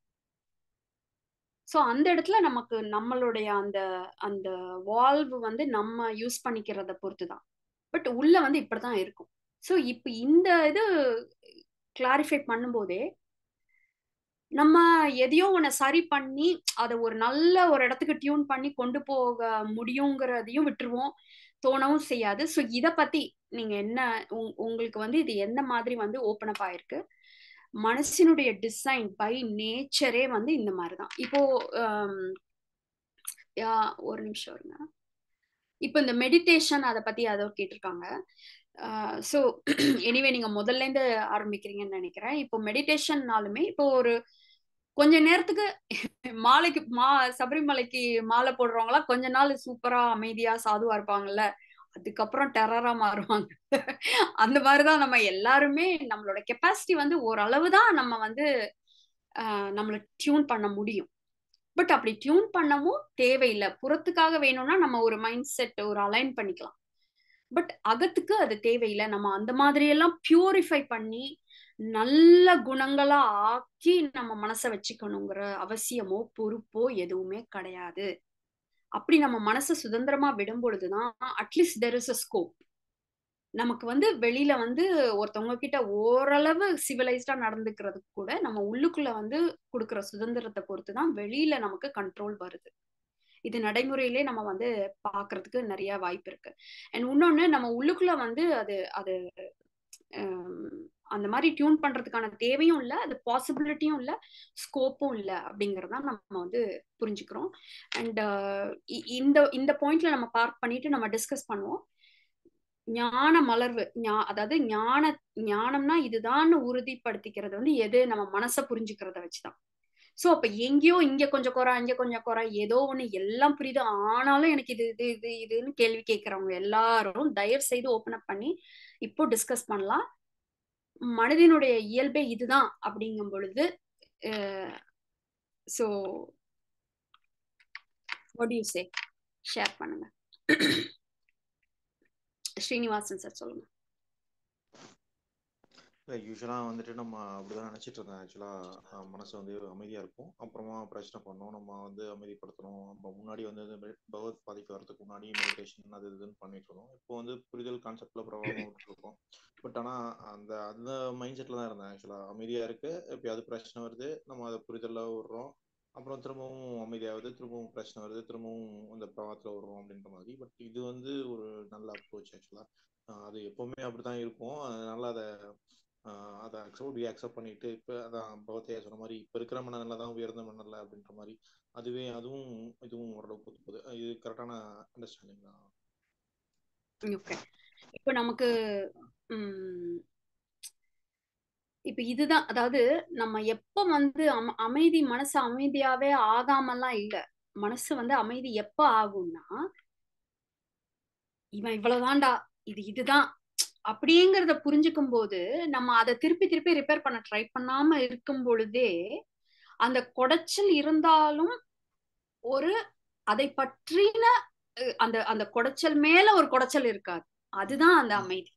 ஸோ அந்த இடத்துல நமக்கு நம்மளுடைய அந்த அந்த வால்வு வந்து நம்ம யூஸ் பண்ணிக்கிறத பொறுத்து தான் பட் உள்ள வந்து இப்படிதான் இருக்கும் ஸோ இப்போ இந்த இது கிளாரிஃபை பண்ணும்போதே நம்ம எதையோ ஒன்று சரி பண்ணி அதை ஒரு நல்ல ஒரு இடத்துக்கு டியூன் பண்ணி கொண்டு போக முடியுங்கிறதையும் விட்டுருவோம் தோணவும் செய்யாது ஸோ இதை பத்தி நீங்க என்ன உங்களுக்கு வந்து இது எந்த மாதிரி வந்து ஓப்பன் அப் ஆயிருக்கு மனசினுடைய டிசைன் பை நேச்சரே வந்து இந்த மாதிரி தான் இப்போ ஒரு நிமிஷம் வருங்க இப்போ இந்த மெடிடேஷன் அதை பத்தி அதை கேட்டிருக்காங்க ஸோ எனிவே நீங்க முதல்ல இருந்து ஆரம்பிக்கிறீங்கன்னு நினைக்கிறேன் இப்போ மெடிடேஷன்னாலுமே இப்போ ஒரு கொஞ்ச நேரத்துக்கு மாலைக்கு மா சபரிமலைக்கு மாலை போடுறவங்களாம் கொஞ்ச நாள் சூப்பரா அமைதியா சாதுவா இருப்பாங்கல்ல அதுக்கப்புறம் டெரரா மாறுவாங்க அந்த மாதிரிதான் நம்ம எல்லாருமே நம்மளோட கெப்பாசிட்டி வந்து ஓரளவு தான் நம்ம வந்து நம்மளை டியூன் பண்ண முடியும் பட் அப்படி டியூன் பண்ணவும் தேவையில்லை புறத்துக்காக வேணும்னா நம்ம ஒரு மைண்ட் செட் ஒரு அலைன் பண்ணிக்கலாம் பட் அகத்துக்கு அது தேவையில்லை நம்ம அந்த மாதிரி எல்லாம் பியூரிஃபை பண்ணி நல்ல குணங்களா ஆக்கி நம்ம மனசை வச்சுக்கணுங்கிற அவசியமோ பொறுப்போ எதுவுமே கிடையாது அப்படி நம்ம மனசை சுதந்திரமா விடும் பொழுதுதான் at least there is a scope நமக்கு வந்து வெளியில வந்து ஒருத்தவங்க கிட்ட ஓரளவு சிவிலைஸ்டா நடந்துக்கிறதுக்கு கூட நம்ம உள்ளுக்குள்ள வந்து கொடுக்குற சுதந்திரத்தை பொறுத்து தான் வெளியில நமக்கு கண்ட்ரோல் வருது இது நடைமுறையிலே நம்ம வந்து பாக்குறதுக்கு நிறைய வாய்ப்பு இருக்கு அண்ட் இன்னொன்னு நம்ம உள்ளுக்குள்ள வந்து அது அது அந்த மாதிரி டியூன் பண்றதுக்கான தேவையும் இல்லை அது பாசிபிலிட்டியும் இல்லை ஸ்கோப்பும் இல்லை அப்படிங்கறதான் நம்ம வந்து புரிஞ்சுக்கிறோம் அண்ட் இந்த இந்த பாயிண்ட்ல நம்ம பார்க் பண்ணிட்டு நம்ம டிஸ்கஸ் பண்ணுவோம் ஞான மலர்வு அதாவது ஞான ஞானம்னா இதுதான் உறுதிப்படுத்திக்கிறது வந்து எது நம்ம மனசை புரிஞ்சுக்கிறத வச்சுதான் சோ அப்ப எங்கேயோ இங்க கொஞ்சம் குறை அங்க கொஞ்சம் குறை ஏதோ ஒண்ணு எல்லாம் புரியுது ஆனாலும் எனக்கு இது இது இது இதுன்னு கேள்வி கேட்கறவங்க எல்லாரும் தயவு செய்து ஓபன் அப் பண்ணி இப்போ டிஸ்கஸ் பண்ணலாம் மனதினுடைய இயல்பே இதுதான் அப்படிங்கும் பொழுது so what you say share பண்ணுங்க ஸ்ரீனிவாசன் சார் சொல்லுங்க யூஸ்வலாக வந்துட்டு நம்ம அப்படிதான் நினச்சிட்டு இருந்தேன் ஆக்சுவலாக மனசு வந்து அமைதியாக இருக்கும் அப்புறமா பிரச்சனை பண்ணோம் நம்ம வந்து அமைதிப்படுத்தணும் நம்ம முன்னாடி வந்து பகவத் பாதிப்பு வரதுக்கு முன்னாடி மெடிடேஷன் அது இதுன்னு பண்ணிட்டு இருந்தோம் இப்போ வந்து புரிதல் கான்செப்ட்ல பிரபாவம் விட்டுருக்கோம் பட் ஆனால் அந்த அந்த மைண்ட் செட்டில் தான் இருந்தேன் ஆக்சுவலாக அமைதியாக இருக்கு எப்பயாவது பிரச்சனை வருது நம்ம அதை புரிதலில் விடுறோம் அப்புறம் திரும்பவும் அமைதியாகுது திரும்பவும் பிரச்சனை வருது திரும்பவும் அந்த பிரவாகத்தில் விடுறோம் அப்படின்ற மாதிரி பட் இது வந்து ஒரு நல்ல அப்ரோச் ஆக்சுவலாக அது எப்பவுமே அப்படிதான் இருக்கும் அதனால அதை அதை அக்செப்ட் அக்செப்ட் பண்ணிட்டு இப்போ அதான் பகவத்தையா சொன்ன மாதிரி இப்போ இருக்கிற மனநிலை தான் உயர்ந்த மனநிலை அப்படின்ற மாதிரி அதுவே அதுவும் இதுவும் ஓரளவுக்கு ஒத்து போகுது இது கரெக்டான அண்டர்ஸ்டாண்டிங் தான் ஓகே இப்போ நமக்கு இப்ப இதுதான் அதாவது நம்ம எப்ப வந்து அம அமைதி மனசு அமைதியாவே ஆகாமலாம் இல்ல மனசு வந்து அமைதி எப்ப ஆகும்னா இவன் இவ்வளவுதான்டா இது இதுதான் அப்படிங்கிறத புரிஞ்சுக்கும் போது நம்ம அதை திருப்பி திருப்பி ரிப்பேர் பண்ண ட்ரை பண்ணாம இருக்கும் பொழுதே அந்த குடைச்சல் இருந்தாலும் ஒரு அதை பற்றின அஹ், அந்த அந்த குடைச்சல் மேல ஒரு குடைச்சல் இருக்காது அதுதான் அந்த அமைதி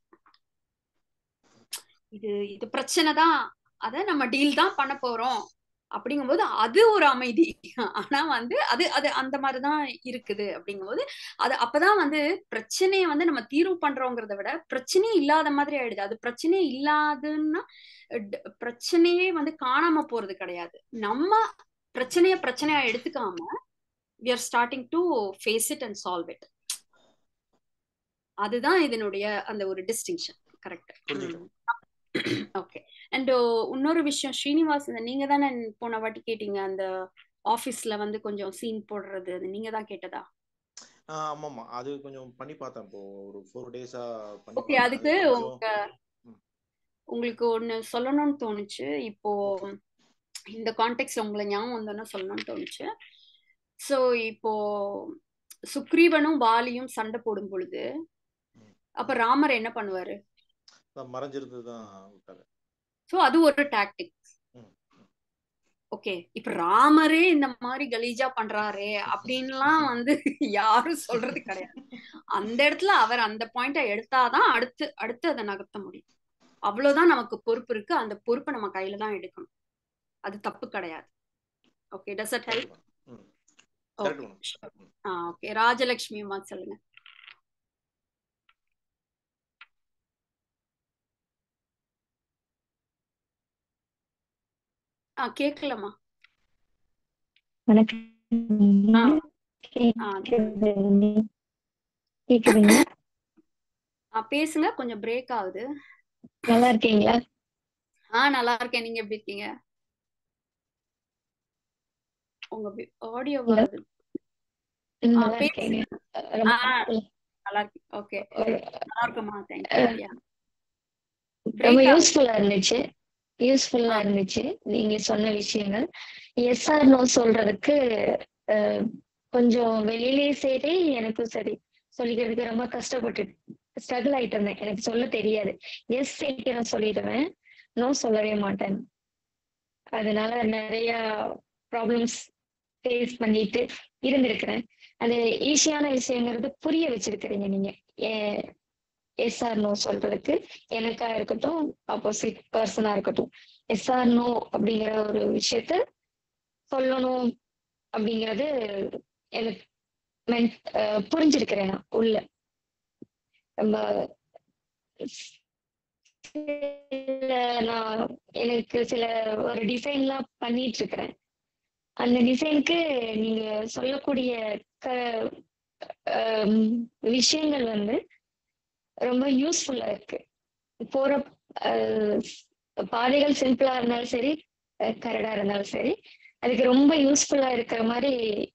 இது இது பிரச்சனை தான் அதை நம்ம டீல் தான் பண்ண போறோம் அப்படிங்கும்போது அது ஒரு அமைதி ஆனா வந்து அது அது அந்த மாதிரிதான் இருக்குது அப்படிங்கும்போது அது அப்பதான் வந்து பிரச்சனையை வந்து நம்ம தீர்வு பண்றோங்கிறத விட பிரச்சனையே இல்லாத மாதிரி ஆயிடுது அது பிரச்சனையே இல்லாதுன்னா ட- பிரச்சனையே வந்து காணாம போறது கிடையாது நம்ம பிரச்சனைய பிரச்சனையா எடுத்துக்காம we are starting to face it and solve it அதுதான் இதனுடைய அந்த ஒரு டிஸ்டிங்ஷன் கரெக்ட் புரிஞ்சுக்கிட்டேன் ஓகே அண்ட் இன்னொரு விஷயம் ஸ்ரீனிவாஸ் இந்த நீங்க தானே போன வாட்டி கேட்டீங்க அந்த ஆபீஸ்ல வந்து கொஞ்சம் சீன் போடுறது அது நீங்க தான் கேட்டதா ஆஹ் ஆமா ஆமா அது கொஞ்சம் பண்ணி பார்த்தேன் இப்போ ஒரு ஃபோர் டேஸா பண்ணி ஓகே பார்த்தேன் அது அதுக்கு கொஞ்சம் உங்க ம், உங்களுக்கு ஒண்ணு சொல்லணும்னு தோணுச்சு இப்போ ஓகே இந்த கான்டெக்ட்ல உங்களை ஞாபகம் வந்தோன்னு சொல்லணும்னு தோணுச்சு சோ இப்போ சுக்ரீவனும் வாலியும் சண்டை போடும் பொழுது ம். அப்ப ராமர் என்ன பண்ணுவாரு அதான் மறைஞ்சிருந்து தான் விட்டாரு சோ அது ஒரு டாக்டிக் ம், ம். ஓகே இப்ப ராமரே இந்த மாதிரி கலீஜா பண்றாரே அப்படின்லாம் வந்து யாரும் சொல்றது கிடையாது அந்த இடத்துல அவர் அந்த பாயிண்ட எடுத்தாதான் அடுத்து அடுத்து அதை நகர்த்த முடியும் அவ்வளவுதான் நமக்கு பொறுப்பு இருக்கு அந்த பொறுப்பை நம்ம கையில தான் எடுக்கணும் அது தப்பு கிடையாது ஓகே டஸ் அட் ஹெல்ப் கண்டிப்பா ம் ஓகே கரெக்ட் மேடம் ம் ஆ ஓகே ராஜலட்சுமி அம்மா சொல்லுங்க ஆ கேட்கலம்மா வணக்கம் ஆ ஆ கேக்குதுங்க கேக்குதுங்க ஆ பேசுங்க கொஞ்சம் பிரேக் ஆகுது நல்லா இருக்கீங்களா ஆ நல்லா இருக்கேன் நீங்க எப்படி இருக்கீங்க உங்க ஆடியோ ஹலோ வருது ஆ நல்லா இருக்கேங்க பேசுங்க ரொம்ப ஆ நல்லா இருக்கு ஓகே ஒரு நல்லா இருக்குமா தேங்க்யூ யா ரொம்ப பிரேக் ஆகுது யூஸ்ஃபுல்லா இருந்துச்சு யூஸ்ஃபுல்லா ஆ இருந்துச்சு நீங்க சொன்ன விஷயங்கள் எஸ் ஆர் நோ சொல்றதுக்கு அஹ், கொஞ்சம் வெளியிலயே சரி எனக்கும் சரி சொல்லிக்கிறதுக்கு ரொம்ப கஷ்டப்பட்டு ஸ்ட்ரகிள் ஆயிட்டு இருந்தேன் எனக்கு சொல்ல தெரியாது எஸ் சீக்கிரம் சொல்லிடுவேன் நோ சொல்லவே மாட்டேன் அதனால நிறைய ப்ராப்ளம்ஸ் ஃபேஸ் பண்ணிட்டு இருந்திருக்கிறேன் அது ஈஸியான விஷயங்கிறது புரிய வச்சிருக்கிறீங்க நீங்க எஸ் ஆர் நோ சொல்றதுக்கு எனக்கா இருக்கட்டும் ஆப்போசிட் பர்சனா இருக்கட்டும் எஸ் ஆர் நோ அப்படிங்கிற ஒரு விஷயத்த சொல்லணும் அப்படிங்கிறது எனக்கு மென்- அஹ் புரிஞ்சிருக்கிறேன் நான் உள்ள ரொம்ப சில நான் எனக்கு சில ஒரு டிசைன்லாம் பண்ணிட்டு இருக்கிறேன் அந்த டிசைனுக்கு நீங்க சொல்லக்கூடிய க ஆம், விஷயங்கள் வந்து ரொம்ப யூஸ்ஃபுல்லா இருக்கு போற அஹ், பாதைகள் சிம்பிளா இருந்தாலும் சரி அஹ், கரடா இருந்தாலும் சரி அதுக்கு ரொம்ப யூஸ்ஃபுல்லா இருக்கிற மாதிரி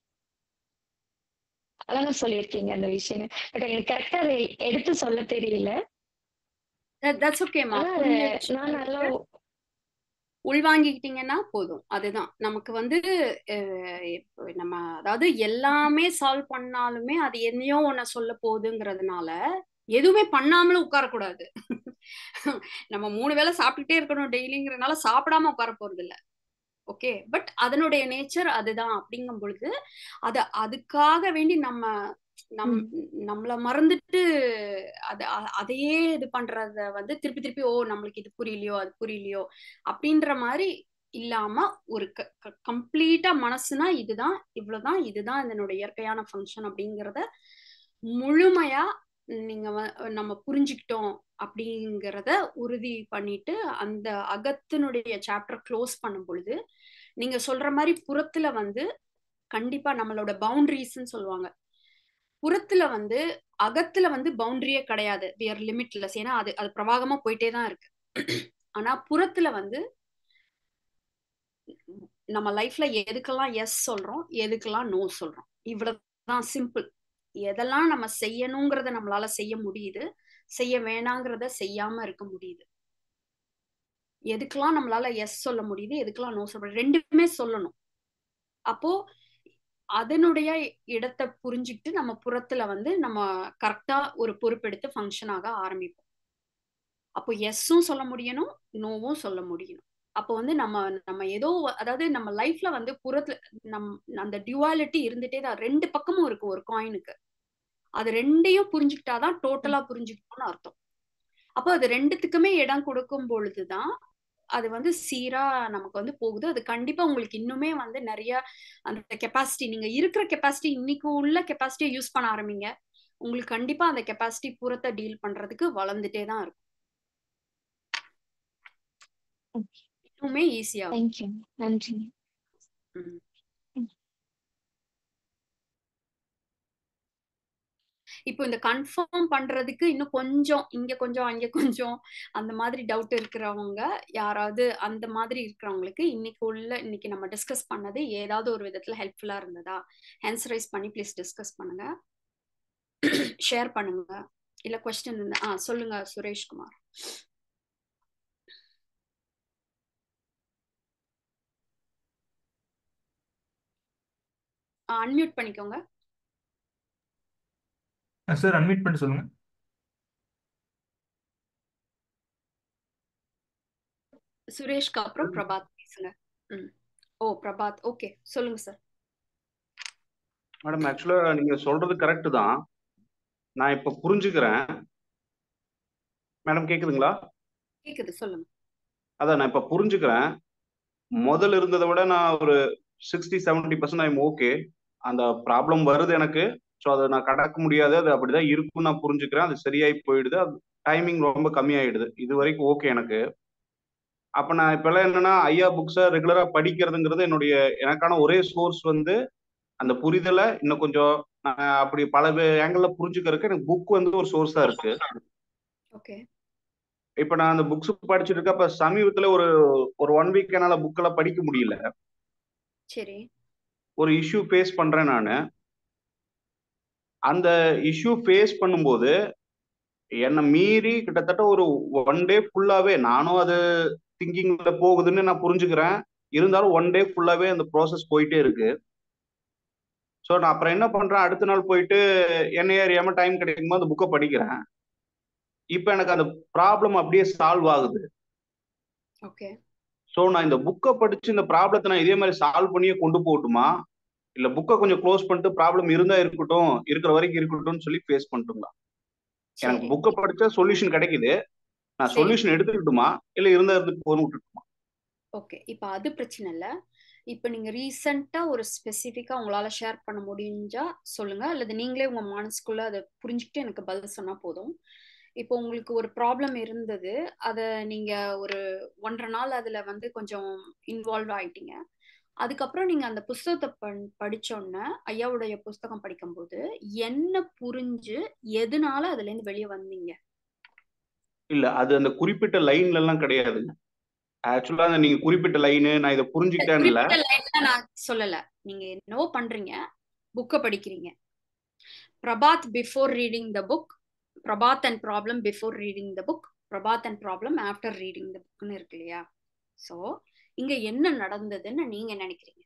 அழகா சொல்லியிருக்கீங்க அந்த விஷயம் பட் எனக்கு கரெக்டா அதை எடுத்து சொல்ல தெரியல தட்ஸ் ஓகேம்மா ஆனா அதை புரிஞ்சிருச்சு நான் நல்லா உள்வாங்கிக்கிட்டீங்கன்னா போதும் அதுதான் நமக்கு வந்து அஹ், இப்போ நம்ம அதாவது எல்லாமே சால்வ் பண்ணாலுமே அது எதையோ ஒன்ன சொல்ல போகுதுங்கிறதுனால எதுவுமே பண்ணாமலும் உட்காரக்கூடாது நம்ம மூணு வேளை சாப்பிட்டுட்டே இருக்கணும் டெய்லிங்கிறதுனால சாப்பிடாம உட்கார போறது இல்ல ஓகே பட் அதனுடைய நேச்சர் அதுதான் அப்படிங்கும் பொழுது அத அதுக்காக வேண்டி நம்ம நம் நம்மள மறந்துட்டு அத அ- அதையே இது பண்றத வந்து திருப்பி திருப்பி ஓ நம்மளுக்கு இது புரியலையோ அது புரியலையோ அப்படின்ற மாதிரி இல்லாம ஒரு கம்ப்ளீட்டா மனசுனா இதுதான் இவ்வளவுதான் இதுதான் இதனோட இயற்கையான ஃபங்க்ஷன் அப்படிங்கிறத முழுமையா நீங்க வ- நம்ம புரிஞ்சுக்கிட்டோம் அப்படிங்கிறத உறுதி பண்ணிட்டு அந்த அகத்தினுடைய சாப்டர் க்ளோஸ் பண்ணும் பொழுது நீங்க சொல்ற மாதிரி புறத்துல வந்து கண்டிப்பா நம்மளோட பவுண்டரிஸ்ன்னு சொல்லுவாங்க புறத்துல வந்து அகத்துல வந்து பவுண்டரியே கிடையாது வி ஆர் லிமிட்லெஸ் ஏன்னா அது அது பிரவாகமா போயிட்டே தான் இருக்கு ஆனா புறத்துல வந்து நம்ம லைஃப்ல எதுக்கெல்லாம் எஸ் சொல்றோம் எதுக்கெல்லாம் நோ சொல்றோம் இவ்வளவுதான் சிம்பிள் எதெல்லாம் நம்ம செய்யணுங்கிறத நம்மளால செய்ய முடியுது செய்ய வேணாங்கிறத செய்யாம இருக்க முடியுது எதுக்கெல்லாம் நம்மளால எஸ் சொல்ல முடியுது எதுக்கெல்லாம் நோ சொல்ல முடியுது ரெண்டுமே சொல்லணும் அப்போ அதனுடைய இடத்தை புரிஞ்சுக்கிட்டு நம்ம புறத்துல வந்து நம்ம கரெக்டா ஒரு பொறுப்பெடுத்து ஃபங்க்ஷன் ஆக ஆரம்பிப்போம் அப்போ எஸ்ஸும் சொல்ல முடியணும் நோவும் சொல்ல முடியணும் அப்போ வந்து நம்ம நம்ம ஏதோ அதாவது நம்ம லைஃப்ல வந்து புறத்துல நம் அந்த டியூவாலிட்டி இருந்துட்டே தான் ரெண்டு பக்கமும் இருக்கு ஒரு காயினுக்கு அது ரெண்டையும் புரிஞ்சுக்கிட்டாதான் டோட்டலா புரிஞ்சுக்கணும்னு அர்த்தம் அப்போ அது ரெண்டுத்துக்குமே இடம் கொடுக்கும் பொழுதுதான் அது வந்து சீரா நமக்கு வந்து போகுது அது கண்டிப்பா உங்களுக்கு இன்னுமே வந்து நிறைய அந்த கெப்பாசிட்டி நீங்க இருக்கிற கெப்பாசிட்டி இன்னைக்கு உள்ள கெப்பாசிட்டியை யூஸ் பண்ண ஆரம்பிங்க உங்களுக்கு கண்டிப்பா அந்த கெப்பாசிட்டி புறத்தை டீல் பண்றதுக்கு வளர்ந்துட்டே தான் இருக்கும் இன்னுமே ஈஸியா தேங்க்யூ நன்றி இப்போ இந்த கன்ஃபார்ம் பண்றதுக்கு இன்னும் கொஞ்சம் இங்க கொஞ்சம் அங்க கொஞ்சம் அந்த மாதிரி டவுட் இருக்கிறவங்க யாராவது அந்த மாதிரி இருக்கிறவங்களுக்கு இன்னைக்கு உள்ள இன்னைக்கு நம்ம டிஸ்கஸ் பண்ணது ஏதாவது ஒரு விதத்துல ஹெல்ப்ஃபுல்லா இருந்ததா ஹேண்ட்ஸ் ரைஸ் பண்ணி ப்ளீஸ் டிஸ்கஸ் பண்ணுங்க ஷேர் பண்ணுங்க இல்ல கொஸ்டின் இருந்தா ஆ சொல்லுங்க சுரேஷ்குமார் அன்மியூட் பண்ணிக்கோங்க சார் அன்மியூட் பண்ணி சொல்லுங்க சுரேஷ்க்கு அப்புறம் பிரபாத் பேசுங்க ம் ஓ பிரபாத் ஓகே சொல்லுங்க சார் மேடம் ஆக்சுவலா நீங்க சொல்றது கரெக்ட் தான் நான் இப்ப புரிஞ்சுக்கிறேன் மேடம் கேக்குதுங்களா கேக்குது சொல்லுங்க அதான் நான் இப்ப புரிஞ்சுக்கிறேன் முதல்ல இருந்ததை விட நான் ஒரு sixty seventy percent I'm okay அந்த ப்ராப்ளம் வருது எனக்கு ஸோ அதை நான் கடக்க முடியாது அது அப்படிதான் இருக்கும் நான் புரிஞ்சுக்கிறேன் அது சரியாயி போயிடுது அது டைமிங் ரொம்ப கம்மியாயிடுது இது வரைக்கும் ஓகே எனக்கு அப்ப நான் இப்பெல்லாம் என்னன்னா ஐயா புக்ஸை ரெகுலரா படிக்கிறதுங்கிறது என்னுடைய எனக்கான ஒரே சோர்ஸ் வந்து அந்த புரிதலை இன்னும் கொஞ்சம் நான் அப்படி பல ஆங்கிள் புரிஞ்சுக்கிறதுக்கு எனக்கு புக் வந்து ஒரு சோர்ஸா இருக்கு ஓகே இப்ப நான் அந்த புக்ஸ் படிச்சுட்டு இருக்க அப்ப சமீபத்துல ஒரு ஒரு ஒன் வீக் என்னால புக்கெல்லாம் படிக்க முடியல சரி ஒரு இஷ்யூ ஃபேஸ் பண்றேன் நான் அந்த இஷ்யூ ஃபேஸ் பண்ணும்போது என்னை மீறி கிட்டத்தட்ட ஒரு ஒன் டே ஃபுல்லாவே நானும் அது திங்கிங்ல போகுதுன்னு நான் புரிஞ்சுக்கிறேன் இருந்தாலும் ஒன் டே ஃபுல்லாவே அந்த ப்ராசஸ் போயிட்டே இருக்கு ஸோ நான் அப்புறம் என்ன பண்றேன் அடுத்த நாள் போயிட்டு என்னையே அறியாம டைம் கிடைக்கும் போது அந்த புக்கை படிக்கிறேன் இப்போ எனக்கு அந்த ப்ராப்ளம் அப்படியே சால்வ் ஆகுது ஓகே ஸோ நான் இந்த புக்கை படிச்சு இந்த ப்ராப்ளத்தை நான் இதே மாதிரி சால்வ் பண்ணியே கொண்டு போகட்டுமா இல்ல புக்கை கொஞ்சம் க்ளோஸ் பண்ணிட்டு ப்ராப்ளம் இருந்தா இருக்கட்டும் இருக்கிற வரைக்கும் இருக்கட்டும்னு சொல்லி ஃபேஸ் பண்ணிட்டுங்களா எனக்கு சரி புக்கை படிச்சா சொல்யூஷன் கிடைக்குது நான் சரி சொல்யூஷன் எடுத்துக்கிட்டுமா இல்ல இருந்தா இருந்து போன்னு விட்டுட்டுமா ஓகே இப்போ அது பிரச்சனை இல்லை இப்போ நீங்க ரீசெண்டா ஒரு ஸ்பெசிஃபிக்கா உங்களால ஷேர் பண்ண முடிஞ்சா சொல்லுங்க அல்லது நீங்களே உங்க மனசுக்குள்ள அதை புரிஞ்சுக்கிட்டு எனக்கு பதில் சொன்னா போதும் இப்போ உங்களுக்கு ஒரு ப்ராப்ளம் இருந்தது அதை நீங்க ஒரு ஒன்றரை நாள் அதுல வந்து கொஞ்சம் இன்வால்வ் ஆயிட்டீங்க அதுக்கப்புறம் நீங்க அந்த புஸ்தகத்தை பண் படிச்சோன்ன ஐயாவுடைய புஸ்தகம் படிக்கும்போது என்ன புரிஞ்சு எதனால அதுல இருந்து வெளியே வந்தீங்க இல்ல அது அந்த குறிப்பிட்ட லைன்ல எல்லாம் கிடையாதுங்க ஆக்சுவலா அந்த நீங்க குறிப்பிட்ட லைனு நான் இதை புரிஞ்சுக்கிட்டேன்ல குறிப்பிட்ட லைன்ல நான் சொல்லல நீங்க என்னவோ பண்றீங்க புக்கை படிக்கிறீங்க Prabhat before reading the book Prabhat and problem before reading the book Prabhat and problem after reading the புக்னு இருக்கு இல்லையா ஸோ இங்க என்ன நடந்ததுன்னு நீங்க நினைக்கிறீங்க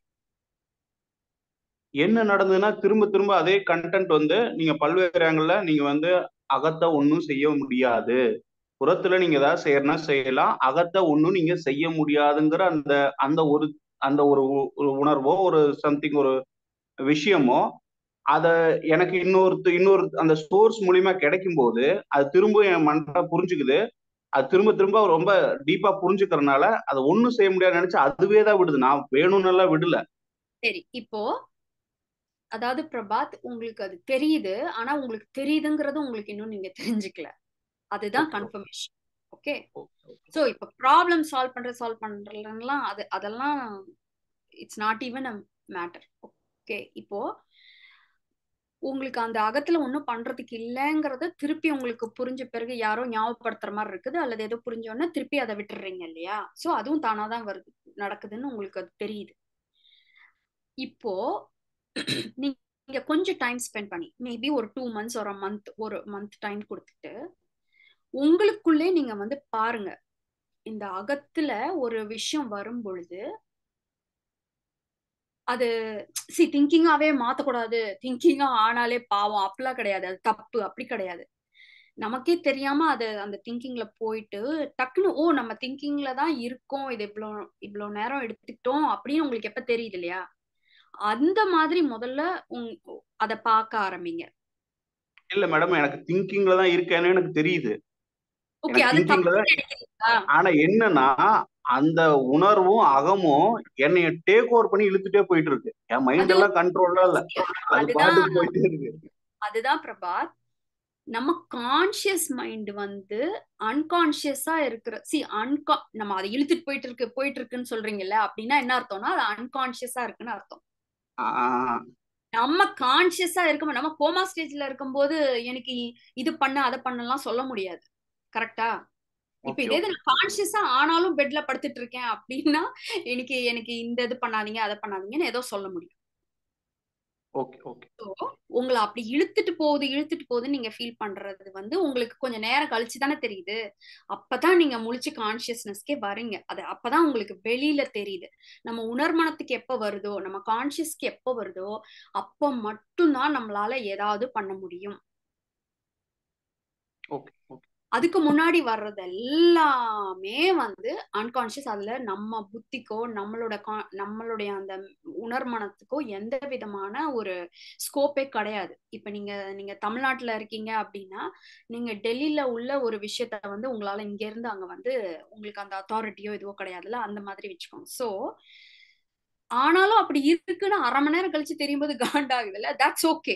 என்ன நடந்ததுன்னா திரும்ப திரும்ப அதே கண்டென்ட் வந்து நீங்க பல்வேறு ஆங்கிள் நீங்க வந்து அகத்தை ஒன்றும் செய்ய முடியாது புறத்துல நீங்க ஏதாவது செய்யறனா செய்யலாம் அகத்தை ஒன்றும் நீங்க செய்ய முடியாதுங்கிற அந்த அந்த ஒரு அந்த ஒரு உ- ஒரு உணர்வோ ஒரு சம்திங் ஒரு விஷயமோ அத எனக்கு இன்னொரு இன்னொரு அந்த சோர்ஸ் மூலியமா கிடைக்கும் போது அது திரும்ப என் மனதை புரிஞ்சுக்குது அது திரும்ப திரும்ப ரொம்ப டீப்பா புரிஞ்சுக்கிறதுனால அதை ஒண்ணும் செய்ய முடியாது நினைச்சு அதுவே தான் விடுது நான் வேணும்னு எல்லாம் விடல சரி இப்போ அதாவது பிரபாத் உங்களுக்கு அது தெரியுது ஆனா உங்களுக்கு தெரியுதுங்கிறது உங்களுக்கு இன்னும் நீங்க தெரிஞ்சுக்கல அதுதான் Okay. கன்ஃபர்மேஷன் ஓகே ஸோ இப்போ ப்ராப்ளம் சால்வ் பண்ற சால்வ் பண்றதுலாம் அது அதெல்லாம் it's not even a matter okay இப்போ உங்களுக்கு அந்த அகத்துல ஒன்றும் பண்றதுக்கு இல்லைங்கிறத திருப்பி உங்களுக்கு புரிஞ்ச பிறகு யாரோ ஞாபகப்படுத்துற மாதிரி இருக்குது அல்லது ஏதோ புரிஞ்சோன்னா திருப்பி அதை விட்டுடுறீங்க இல்லையா ஸோ அதுவும் தானா தான் வருது நடக்குதுன்னு உங்களுக்கு அது தெரியுது இப்போ நீங்க கொஞ்சம் டைம் ஸ்பெண்ட் பண்ணி மேபி ஒரு டூ மந்த்ஸ் ஒரு மந்த் ஒரு மந்த் டைம் கொடுத்துட்டு உங்களுக்குள்ளே நீங்க வந்து பாருங்க இந்த அகத்துல ஒரு விஷயம் வரும் பொழுது அது சி திங்கிங்காவே மாத்தக்கூடாது திங்கிங்கா ஆனாலே பாவம் அப்படிலாம் கிடையாது அது தப்பு அப்படி கிடையாது நமக்கே தெரியாம அது அந்த திங்கிங்ல போயிட்டு டக்குன்னு ஓ நம்ம திங்கிங்ல தான் இருக்கோம் இது இவ்வளோ இவ்வளோ நேரம் எடுத்துக்கிட்டோம் அப்படின்னு உங்களுக்கு எப்ப தெரியுது இல்லையா அந்த மாதிரி முதல்ல உங் அதை பார்க்க ஆரம்பிங்க இல்ல மேடம் எனக்கு திங்கிங்ல தான் இருக்கேன்னு எனக்கு தெரியுது ஓகே எனக்கு அது திங்கிங்ல தப்பு தான் நினைக்கிறீங்களா ஆனா என்னன்னா அந்த உணர்வும் அகமும் என்னைய டேக் ஓவர் பண்ணி இழுத்துட்டே போயிட்டு இருக்கு என் மைண்ட் அது எல்லாம் கண்ட்ரோல்ல இல்ல அது அதுதான் பாட்டுக்கு போயிட்டே இருக்கு அதுதான் பிரபாத் நம்ம கான்சியஸ் மைண்ட் வந்து அன்கான்சியஸா இருக்கிற சி அன்கா நம்ம அதை இழுத்துட்டு போயிட்டு இருக்கு போயிட்டு இருக்குன்னு சொல்றீங்கல்ல அப்படின்னா என்ன அர்த்தம்னா அது அன்கான்சியஸா இருக்குன்னு அர்த்தம் ஆஹ் நம்ம கான்சியஸா இருக்கும் நம்ம கோமா ஸ்டேஜ்ல இருக்கும்போது எனக்கு இது பண்ண அதை பண்ணலாம் சொல்ல முடியாது கரெக்டா இப்ப ஓகே இதே இது ஓகே நான் கான்சியஸா ஆனாலும் பெட்ல படுத்துட்டு இருக்கேன் அப்படின்னா எனக்கு எனக்கு இந்த இது பண்ணாதீங்க அதை பண்ணாதீங்கன்னு ஏதோ சொல்ல முடியும் ஓகே ஓகே ஸோ உங்களை அப்படி இழுத்துட்டு போகுது இழுத்துட்டு போகுதுன்னு நீங்க ஃபீல் பண்றது வந்து உங்களுக்கு கொஞ்சம் நேரம் கழிச்சு தானே தெரியுது அப்பதான் நீங்க முழிச்சு கான்சியஸ்னஸ்க்கே வரீங்க அது அப்பதான் உங்களுக்கு வெளியில தெரியுது நம்ம உணர்மனத்துக்கு எப்ப வருதோ நம்ம கான்சியஸ்க்கு எப்ப வருதோ அப்ப மட்டும்தான் நம்மளால ஏதாவது பண்ண முடியும் ஓகே ஓகே அதுக்கு முன்னாடி வர்றது எல்லாமே வந்து அன்கான்ஷியஸ் அதுல நம்ம புத்திக்கோ நம்மளோட கா- நம்மளுடைய அந்த உணர்மனத்துக்கோ எந்த விதமான ஒரு ஸ்கோப்பே கிடையாது இப்ப நீங்க நீங்க தமிழ்நாட்டுல இருக்கீங்க அப்படின்னா நீங்க டெல்லியில உள்ள ஒரு விஷயத்த வந்து உங்களால இங்க இருந்து அங்க வந்து உங்களுக்கு அந்த அத்தாரிட்டியோ இதுவோ கிடையாதுல்ல அந்த மாதிரி வச்சுக்கோங்க சோ ஆனாலும் அப்படி இருக்குன்னு அரை மணி நேரம் கழிச்சு தெரியும் போது காண்டாகுதுல்ல தட்ஸ் ஓகே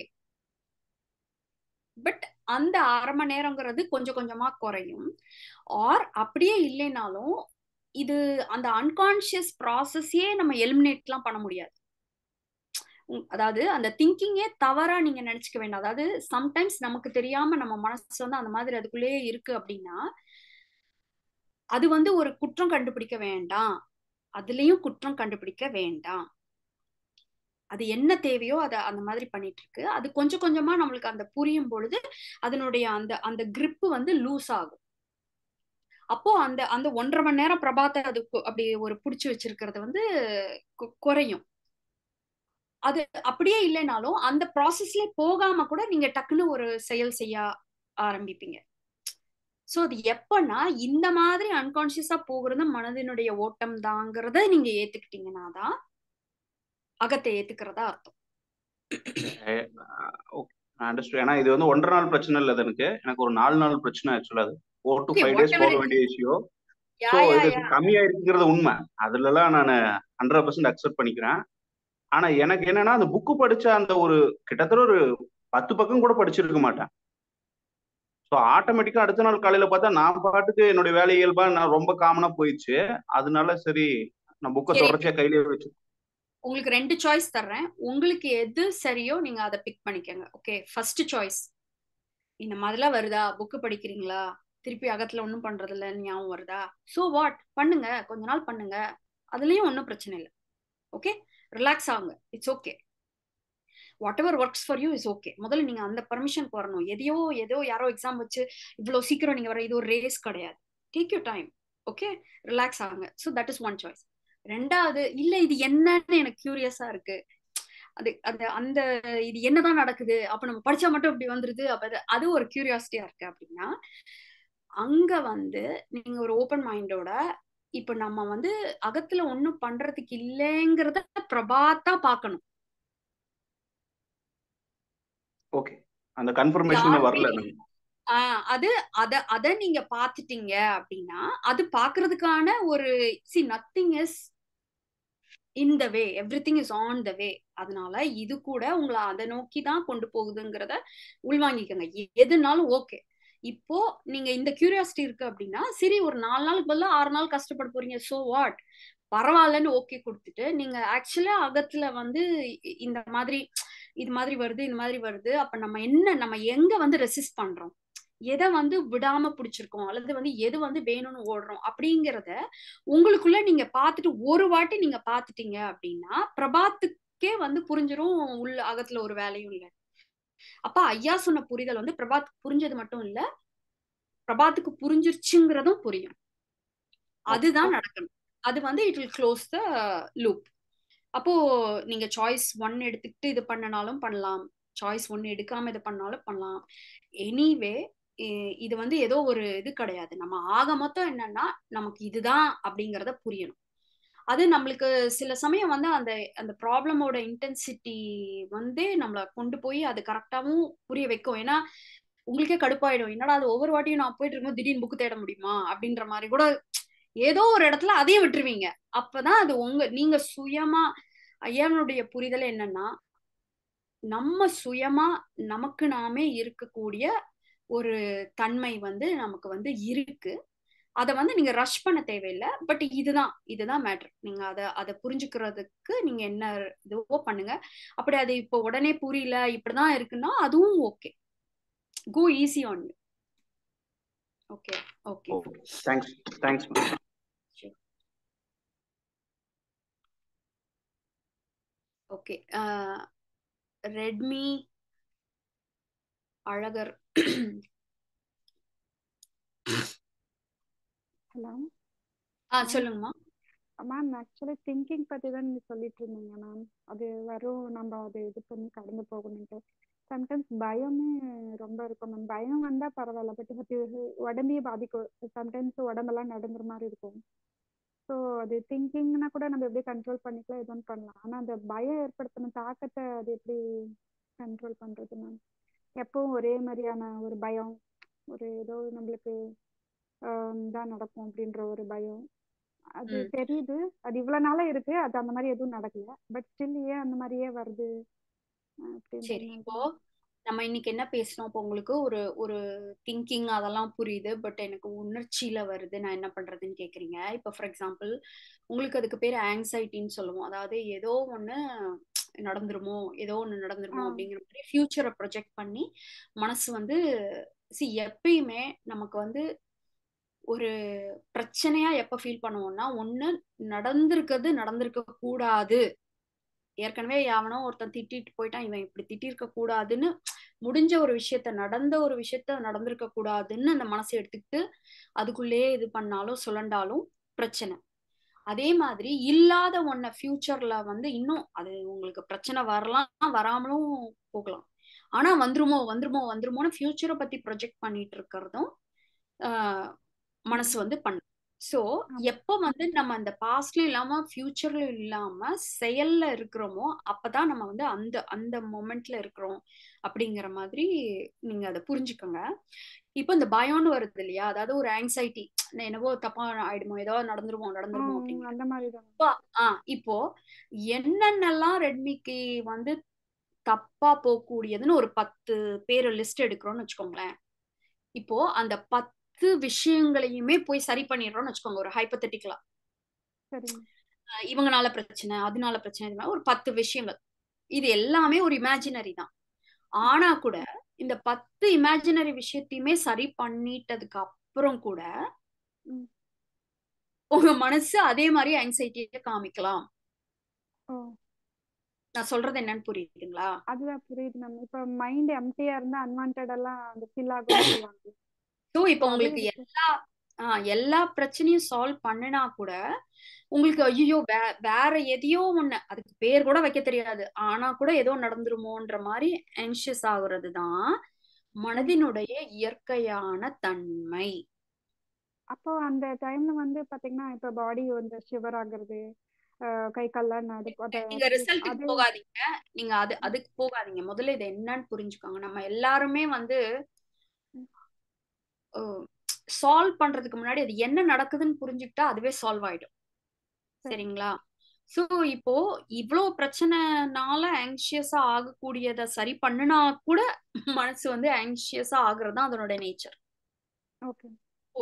பட் அந்த அரை மணி நேரங்கிறது கொஞ்சம் கொஞ்சமா குறையும் ஆர் அப்படியே இல்லைனாலும் இது அந்த அன்கான்ஷியஸ் ப்ராசஸையே நம்ம எலிமினேட்லாம் பண்ண முடியாது உம், அதாவது அந்த திங்கிங்கே தவறா நீங்க நினைச்சுக்க வேண்டாம் அதாவது சம்டைம்ஸ் நமக்கு தெரியாம நம்ம மனசு வந்து அந்த மாதிரி அதுக்குள்ளேயே இருக்கு அப்படின்னா அது வந்து ஒரு குற்றம் கண்டுபிடிக்க வேண்டாம் அதுலயும் குற்றம் கண்டுபிடிக்க வேண்டாம் அது என்ன தேவையோ அதை அந்த மாதிரி பண்ணிட்டு இருக்கு அது கொஞ்சம் கொஞ்சமா நம்மளுக்கு அந்த புரியும் பொழுது அதனுடைய அந்த அந்த grip வந்து லூஸ் ஆகும் அப்போ அந்த அந்த ஒன்றரை மணி நேரம் பிரபாத்தை அது கு- அப்படி ஒரு புடிச்சு வச்சிருக்கிறது வந்து கு- குறையும் அது அப்படியே இல்லைனாலும் அந்த ப்ராசஸ்ல போகாம கூட நீங்க டக்குன்னு ஒரு செயல் செய்ய ஆரம்பிப்பீங்க சோ அது எப்பன்னா இந்த மாதிரி அன்கான்சியஸா போகிறது மனதினுடைய ஓட்டம் தாங்கிறத நீங்க ஏத்துக்கிட்டீங்கன்னா தான் அகத்தை ஏத்துக்கிறதா அர்த்தம் ஓகே அண்டர்ஸ்டாண்ட் ஏன்னா இது வந்து ஒன்றரை நாள் பிரச்சனை இல்லை எனக்கு எனக்கு ஒரு நாலு நாள் பிரச்சனை ஆக்சுவலா அது four to okay five what days ever போக வேண்டிய விஷயம் யா ஸோ யா இது யா கம்மியா இருக்குங்கிறது உண்மை அதுலலாம் நான் ஹண்ட்ரட் பர்சன்ட் அக்செப்ட் பண்ணிக்கிறேன் ஆனா எனக்கு என்னன்னா அந்த புக்கு படிச்ச அந்த ஒரு கிட்டத்தட்ட ஒரு பத்து பக்கம் கூட படிச்சிருக்க மாட்டேன் ஸோ ஆட்டோமேட்டிக்கா அடுத்த நாள் காலையில பார்த்தா நான் பாட்டுக்கு என்னுடைய வேலை இயல்பா நான் ரொம்ப காமனா போயிடுச்சு அதனால சரி நான் புக்கை சரி தொடர்ச்சியா கையிலேயே வச்சு உங்களுக்கு ரெண்டு சாய்ஸ் தர்றேன் உங்களுக்கு எது சரியோ நீங்க அதை பிக் பண்ணிக்கோங்க ஓகே ஃபர்ஸ்ட் சாய்ஸ் இந்த மாதிரிலாம் வருதா புக்கு படிக்கிறீங்களா திருப்பி அகத்துல ஒன்றும் பண்றது இல்ல ஞாபகம் வருதா சோ வாட் பண்ணுங்க கொஞ்ச நாள் பண்ணுங்க அதுலயும் ஒன்றும் பிரச்சனை இல்லை ஓகே ரிலாக்ஸ் ஆகுங்க it's okay whatever works for you is okay முதல்ல நீங்க அந்த பர்மிஷன் வரணும் எதையோ ஏதோ யாரோ எக்ஸாம் வச்சு இவ்வளவு சீக்கிரம் நீங்க வர இது ஒரு ரேஸ் கிடையாது take you time okay relax ஆகுங்க so that is one choice ரெண்டாவது இல்ல இது என்னன்னு எனக்கு கியூரியஸா இருக்கு அது அந்த அந்த இது என்னதான் நடக்குது அப்ப நம்ம படிச்சா மட்டும் இப்படி வந்துருது அப்ப அது- அது ஒரு கியூரியாசிட்டியா இருக்கு அப்படின்னா அங்க வந்து நீங்க ஒரு ஓப்பன் மைண்டோட இப்ப நம்ம வந்து அகத்துல ஒண்ணும் பண்றதுக்கு இல்லைங்கிறத பிரபாத்தா பார்க்கணும் ஓகே அந்த கன்ஃபர்மேஷன் வரல யாருமே எனக்கு ஆஹ் அது அத அத நீங்க பாத்துட்டீங்க அப்படின்னா அது பாக்குறதுக்கான ஒரு சி nothing is in the way everything is on the way அதனால இது கூட உங்களை அதை நோக்கி தான் கொண்டு போகுதுங்கிறத உள்வாங்கிக்கோங்க எ- எதுனாலும் ஓகே இப்போ நீங்க இந்த கியூரியாசிட்டி இருக்கு அப்படின்னா சரி ஒரு நாலு நாளுக்கு பதிலா ஆறு நாள் கஷ்டப்பட போறீங்க சோ வாட் பரவாயில்லன்னு ஓகே கொடுத்துட்டு நீங்க ஆக்சுவலா அகத்துல வந்து இ- இந்த மாதிரி இது மாதிரி வருது இந்த மாதிரி வருது அப்ப நம்ம என்ன நம்ம எங்க வந்து ரெசிஸ்ட் பண்றோம் எதை வந்து விடாம பிடிச்சிருக்கோம் அல்லது வந்து எது வந்து வேணும்னு ஓடுறோம் அப்படிங்கிறத உங்களுக்குள்ள நீங்க பார்த்துட்டு ஒரு வாட்டி நீங்க பார்த்துட்டீங்க அப்படின்னா பிரபாத்துக்கே வந்து புரிஞ்சிரும் உள்ள அகத்துல ஒரு வேலையும் இல்லை அப்ப ஐயா சொன்ன புரிதல் வந்து பிரபாத் புரிஞ்சது மட்டும் இல்ல பிரபாத்துக்கு புரிஞ்சிருச்சுங்கிறதும் புரியும் ஓகே அதுதான் ஓகே நடக்கணும் அது வந்து it will close the loop அப்போ நீங்க சாய்ஸ் ஒன் எடுத்துக்கிட்டு இது பண்ணனாலும் பண்ணலாம் சாய்ஸ் ஒன் எடுக்காம இது பண்ணாலும் பண்ணலாம் எனிவே இ- இது வந்து ஏதோ ஒரு இது கிடையாது நம்ம ஆக மொத்தம் என்னன்னா நமக்கு இதுதான் அப்படிங்கறத புரியணும் அது நம்மளுக்கு சில சமயம் வந்து அந்த அந்த ப்ராப்ளமோட இன்டென்சிட்டி வந்து நம்மள கொண்டு போய் அது கரெக்டாவும் புரிய வைக்கும் ஏன்னா உங்களுக்கே கடுப்பாயிடும் என்னடா அது ஒவ்வொரு வாட்டியும் நான் போயிட்டு இருக்கும்போது திடீர்னு புக்கு தேட முடியுமா அப்படின்ற மாதிரி கூட ஏதோ ஒரு இடத்துல அதையும் விட்டுருவீங்க அப்பதான் அது உங்க நீங்க சுயமா ஐயானுடைய புரிதல் என்னன்னா நம்ம சுயமா நமக்கு நாமே இருக்கக்கூடிய ஒரு தன்மை வந்து நமக்கு வந்து இருக்கு அதை வந்து நீங்க ரஷ் பண்ண தேவையில்லை பட் இதுதான் இதுதான் மேட்ரு நீங்க அதை அதை புரிஞ்சுக்கிறதுக்கு நீங்க என்ன இதுவோ பண்ணுங்க அப்படி அது இப்போ உடனே புரியல இப்படிதான் இருக்குன்னா அதுவும் okay go easy on you okay okay okay thanks thanks ma'am okay ரெட்மி அழகர் ஹலோ ஆ சொல்லுங்கம்மா மேம் ஆக்சுவலி திங்கிங் பற்றி தான் நீங்கள் சொல்லிட்டு இருந்தீங்க மேம் அது வரும் நம்ம அதை இது பண்ணி கடந்து போகணுன்ட்டு சம்டைம்ஸ் பயமே ரொம்ப இருக்கும் மேம் பயம் வந்தால் பரவாயில்ல பட் அது உடம்பையே பாதிக்கும் சம்டைம்ஸ் உடம்பெல்லாம் நடுங்குற மாதிரி இருக்கும் ஸோ அது திங்கிங்னா கூட நம்ம எப்படி கண்ட்ரோல் பண்ணிக்கலாம் எதுவும் பண்ணலாம் ஆனால் அந்த பயம் ஏற்படுத்தின தாக்கத்தை அது எப்படி கண்ட்ரோல் பண்ணுறது மேம் எப்பவும் ஒரே மாதிரியான ஒரு பயம் ஒரு ஏதோ நம்மளுக்கு தான் நடக்கும் அப்படின்ற ஒரு பயம் அது ம். தெரியுது அது இவ்வளவு நாளா இருக்கு அது அந்த மாதிரி எதுவும் நடக்கல பட் ஸ்டில் ஏன் அந்த மாதிரியே வருது சரி அப்படின்ற இப்போ நம்ம இன்னைக்கு என்ன பேசணும் இப்போ உங்களுக்கு ஒரு ஒரு திங்கிங் அதெல்லாம் புரியுது பட் எனக்கு உணர்ச்சியில வருது நான் என்ன பண்றதுன்னு கேக்குறீங்க இப்போ ஃபார் எக்ஸாம்பிள் உங்களுக்கு அதுக்கு பேர் ஆங்ஸைட்டின்னு சொல்லுவோம் அதாவது ஏதோ ஒண்ணு நடந்துருமோ ஏதோ ஒண்ணு நடந்துருமோ ஆ. அப்படிங்கிற மாதிரி ஃபியூச்சரை ப்ரொஜெக்ட் பண்ணி மனசு வந்து சி எப்பயுமே நமக்கு வந்து ஒரு பிரச்சனையா எப்ப ஃபீல் பண்ணுவோம்னா ஒண்ணு நடந்திருக்கிறது நடந்திருக்க கூடாது ஏற்கனவே எவனோ ஒருத்தன் திட்டிட்டு போயிட்டான் இவன் இப்படி திட்டிருக்க கூடாதுன்னு முடிஞ்ச ஒரு விஷயத்த நடந்த ஒரு விஷயத்த நடந்திருக்க கூடாதுன்னு அந்த மனசை எடுத்துக்கிட்டு அதுக்குள்ளேயே இது பண்ணாலும் சுழண்டாலும் பிரச்சனை அதே மாதிரி இல்லாத ஒன்ன ஃபியூச்சர்ல வந்து இன்னும் அது உங்களுக்கு பிரச்சனை வரலாம் வராமலும் போகலாம் ஆனா வந்துருமோ வந்துருமோ வந்துருமோன்னு ஃபியூச்சரை பத்தி ப்ரொஜெக்ட் பண்ணிட்டு இருக்கிறதும் ஆஹ் மனசு வந்து பண்ணு ஸோ எப்போ வந்து நம்ம அந்த பாஸ்ட்லயும் இல்லாம ஃபியூச்சர்லயும் இல்லாம செயல்ல இருக்கிறோமோ அப்பதான் நம்ம வந்து அந்த அந்த மொமெண்ட்ல இருக்கிறோம் அப்படிங்கிற மாதிரி நீங்க அதை புரிஞ்சுக்கோங்க இப்போ இந்த பயம்னு வருது இல்லையா அதாவது ஒரு ஆங்ஸைட்டி என்னவோ தப்பா ஆயிடுமோ ஏதோ நடந்துருமோ நடந்துருமோ அப்படிங்கிற அந்த மாதிரி தான் இப்போ ஆ இப்போ என்னென்னலாம் ரெட்மிக்கு வந்து தப்பா போகக்கூடியதுன்னு ஒரு பத்து பேர் லிஸ்ட் எடுக்கிறோம்னு வச்சுக்கோங்களேன் இப்போ அந்த பத்து விஷயங்களையுமே போய் சரி பண்ணிடுறோம்னு வச்சுக்கோங்க ஒரு ஹைப்பத்தட்டிக்கலா சரிங்க இவங்கனால பிரச்சனை அதனால பிரச்சனை இதனால ஒரு பத்து விஷயங்கள் இது எல்லாமே ஒரு இமேஜினரி தான் ஆனா கூட இந்த பத்து இமேஜினரி விஷயத்தையுமே சரி பண்ணிட்டதுக்கு அப்புறம் கூட ம். உங்க மனசு அதே மாதிரி ஆங்ஸைட்டியை காமிக்கலாம் ஓ நான் சொல்றது என்னன்னு புரியுதுங்களா அதுதான் புரியுது மேம் இப்போ மைண்ட் எம்டியா இருந்தா அன்வான்ட் எல்லாம் அந்த ஃபில் ஆகும்னு சொல்லுவாங்க ஸோ இப்போ அது உங்களுக்கு இருக்கு. எல்லா ஆஹ் எல்லா பிரச்சனையும் சால்வ் பண்ணினா கூட உங்களுக்கு ஐயோ வே வேற எதையோ ஒண்ணு அதுக்கு பேர் கூட வைக்க தெரியாது ஆனா கூட ஏதோ நடந்துருமோன்ற மாதிரி anxious ஆகுறது தான் மனதினுடைய இயற்கையான தன்மை அப்போ அந்த டைம்ல வந்து பாத்தீங்கன்னா இப்ப பாடி வந்து ஷிவர் ஆகுறது அஹ் கை கால்லாம் நடுக்கும் அத நீங்க ரிசல்ட்டுக்கு அது போகாதீங்க நீங்க அது அதுக்கு போகாதீங்க முதல்ல இது என்னன்னு புரிஞ்சுக்கோங்க நம்ம எல்லாருமே வந்து சால்வ் பண்றதுக்கு முன்னாடி அது என்ன நடக்குதுன்னு புரிஞ்சுக்கிட்டா அதுவே சால்வ் ஆயிடும் சரி. சரிங்களா சோ இப்போ இவ்வளோ பிரச்சனைனால ஆங்ஷியஸா ஆகக்கூடியதை சரி பண்ணுனா கூட மனசு வந்து ஆங்ஷியஸா ஆகுறது தான் அதனோட நேச்சர் ஓகே இப்போ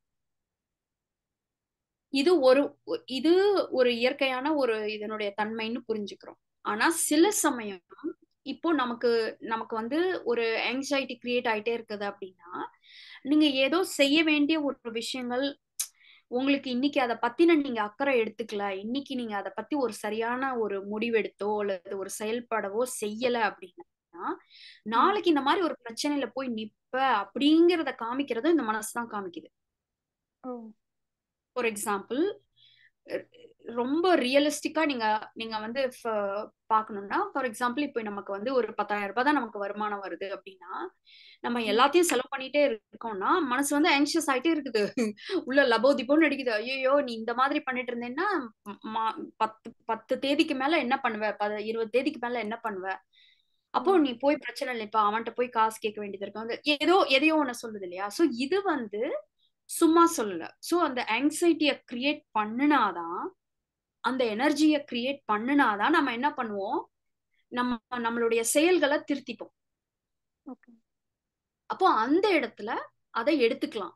இது ஒரு இது ஒரு இயற்கையான ஒரு இதனுடைய தன்மைன்னு புரிஞ்சுக்கிறோம் ஆனா சில சமயம் இப்போ நமக்கு நமக்கு வந்து ஒரு ஆங்ஸைட்டி கிரியேட் ஆயிட்டே இருக்குது அப்படின்னா நீங்க ஏதோ செய்ய வேண்டிய ஒரு விஷயங்கள் உங்களுக்கு இன்னைக்கு அதை பத்தின நீங்க அக்கறை எடுத்துக்கல இன்னைக்கு நீங்க அதை பத்தி ஒரு சரியான ஒரு முடிவெடுத்தோ அல்லது ஒரு செயல்படவோ செய்யல அப்படின்னா நாளைக்கு இந்த மாதிரி ஒரு பிரச்சனையில போய் நிப்ப அப்படிங்கிறத காமிக்கிறது இந்த மனசு தான் காமிக்குது ஓ ஃபார் எக்ஸாம்பிள் ரொம்ப ரியலிஸ்டிக்கா நீங்க நீங்க வந்து ஃப- பார்க்கணும்னா ஃபார் எக்ஸாம்பிள் இப்போ நமக்கு வந்து ஒரு பத்தாயிரம் ரூபாய் தான் நமக்கு வருமானம் வருது அப்படின்னா நம்ம ம் எல்லாத்தையும் செலவு பண்ணிட்டே இருக்கோம்னா மனசு வந்து ஆங்ஷியஸ் ஆயிட்டே இருக்குது உள்ள லபோ திபோன்னு அடிக்குது ஐயோ நீ இந்த மாதிரி பண்ணிட்டு இருந்தேன்னா ம், மா- பத்து பத்து தேதிக்கு மேல என்ன பண்ணுவ பத இருபது தேதிக்கு மேல என்ன பண்ணுவ அப்போ ம் நீ போய் பிரச்சனை இல்லை இப்ப அவன்கிட்ட போய் காசு கேட்க வேண்டியது இருக்கும் வந்து ஏதோ எதையோ ஒண்ணு சொல்லுது இல்லையா சோ இது வந்து சும்மா சொல்லல சோ அந்த ஆங்ஸைட்டிய கிரியேட் பண்ணுனாதான் அந்த எனர்ஜியை கிரியேட் பண்ணுனாதான் நம்ம என்ன பண்ணுவோம் நம்ம நம்மளுடைய செயல்களை திருத்திப்போம் ஓகே அப்போ அந்த இடத்துல அதை எடுத்துக்கலாம்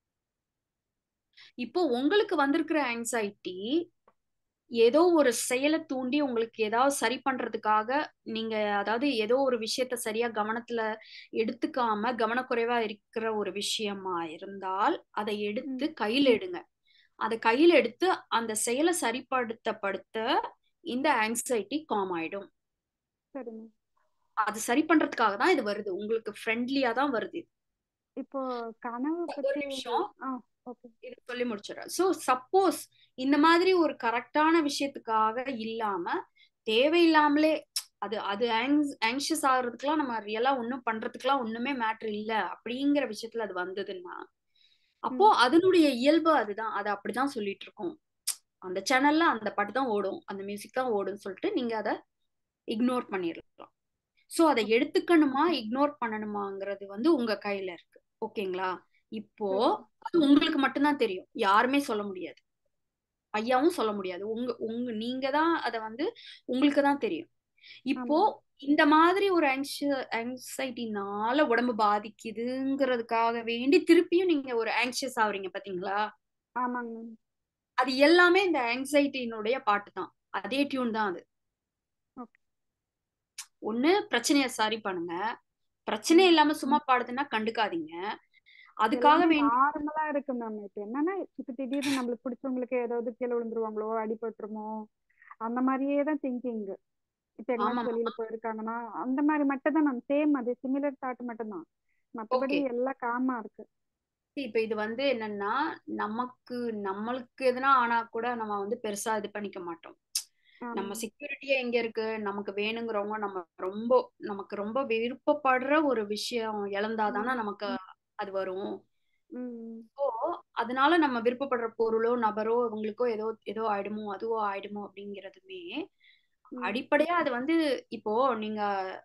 இப்போ உங்களுக்கு வந்திருக்கிற ஆங்ஸைட்டி ஏதோ ஒரு செயலை தூண்டி உங்களுக்கு ஏதாவது சரி பண்றதுக்காக நீங்க அதாவது ஏதோ ஒரு விஷயத்த சரியா கவனத்துல எடுத்துக்காம கவனக்குறைவா இருக்கிற ஒரு விஷயமா இருந்தால் அதை எடுத்து ம் கையில எடுங்க அதை கையில எடுத்து அந்த செயலை சரிப்படுத்த படுத்த இந்த ஆங்ஸைட்டி காம் ஆயிடும் சரிங்க அது சரி பண்றதுக்காக தான் இது வருது உங்களுக்கு ஃப்ரெண்ட்லியா தான் வருது இது. இப்போ கனவு ஒரு பத்தி நிமிஷம் ஆ ஓகே இது சொல்லி முடிச்சிடறேன் ஸோ சப்போஸ் இந்த மாதிரி ஒரு கரெக்டான விஷயத்துக்காக இல்லாம தேவையில்லாமலே அது அது ஆங்ஷியஸ் ஆகுறதுக்குலாம் நம்ம ரியலா ஒன்றும் பண்றதுக்குலாம் ஒண்ணுமே மேட்ரு இல்ல அப்படிங்கிற விஷயத்துல அது வந்ததுன்னா அப்போ ம் அதனுடைய இயல்பு அதுதான் அது அப்படிதான் சொல்லிட்டு இருக்கோம் அந்த சேனல்ல அந்த பாட்டு தான் ஓடும் அந்த மியூசிக் தான் ஓடும்னு சொல்லிட்டு நீங்க அதை இக்னோர் பண்ணிடலாம் ஸோ அதை ஓகே எடுத்துக்கணுமா இக்னோர் பண்ணணுமாங்கிறது வந்து உங்க கையில இருக்கு ஓகேங்களா இப்போ சரிங்க அது உங்களுக்கு மட்டும்தான் தெரியும் யாருமே சொல்ல முடியாது ஐயாவும் சொல்ல முடியாது உங்க உங்க நீங்க தான் அதை வந்து உங்களுக்கு தான் தெரியும் இப்போ ஆமாங்க இந்த மாதிரி ஒரு ஆங்ஸைட்டினால உடம்பு பாதிக்குதுங்கிறதுக்காக வேண்டி திருப்பியும் நீங்க ஒரு ஆங்ஷியஸ் ஆகுறீங்க பாத்தீங்களா ஆமாங்க மேம் அது எல்லாமே இந்த ஆங்ஸைட்டினுடைய பாட்டு தான் அதே டியூன் தான் அது ஓகே ஒண்ணு பிரச்சனைய சரி பண்ணுங்க பிரச்சனை ம் இல்லாம சும்மா பாடுதுன்னா கண்டுக்காதீங்க அதுக்காக எல்லாமே வேண்டி நார்மலா இருக்கு மேம் இப்ப என்னன்னா இப்ப திடீர்னு நம்மளுக்கு பிடிச்சவங்களுக்கு ஏதாவது கீழே விழுந்துருவாங்களோ அடிபட்டுருமோ அந்த மாதிரியே தான் திங்கிங் இப்ப எங்கேயாச்சும் ஆமாமா வெளியில போயிருக்காங்கன்னா அந்த மாதிரி மட்டும் தான் மேம் சேம் அது சிமிலர் தாட் மட்டும் தான் மத்தபடி ஓகே எல்லாம் காமா இருக்கு இப்ப இது வந்து என்னன்னா நமக்கு நம்மளுக்கு எதுனா ஆனா கூட நம்ம வந்து பெருசா இது பண்ணிக்க மாட்டோம் நம்ம ஆமாங்க செக்யூரிட்டியே எங்க இருக்கு நமக்கு வேணுங்கிறவங்க நம்ம ரொம்ப நமக்கு ரொம்ப விருப்பப்படுற ஒரு விஷயம் இழந்தாதானே ம் நமக்கு அது வரும் ம் ஸோ அதனால நம்ம விருப்பப்படுற பொருளோ நபரோ இவங்களுக்கோ ஏதோ ஏதோ ஆயிடுமோ அதுவோ ஆயிடுமோ அப்படிங்கிறதுமே ம் அடிப்படையா அது வந்து இப்போ நீங்க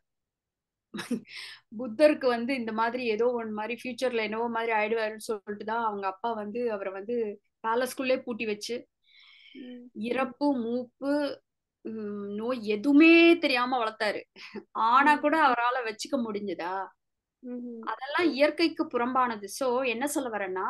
புத்தருக்கு வந்து இந்த மாதிரி ஏதோ ஒன் மாதிரி ஃபியூச்சர்ல என்னவோ மாதிரி ஆயிடுவாருன்னு சொல்லிட்டு தான் அவங்க அப்பா வந்து அவரை வந்து பேலஸ்குள்ளே பூட்டி வச்சு ம் இறப்பு மூப்பு உம், நோய் எதுவுமே தெரியாம வளர்த்தாரு ஆனா ம் கூட அவரால வச்சுக்க முடிஞ்சதா ம் அதெல்லாம் இயற்கைக்கு புறம்பானது சோ என்ன சொல்ல வரேன்னா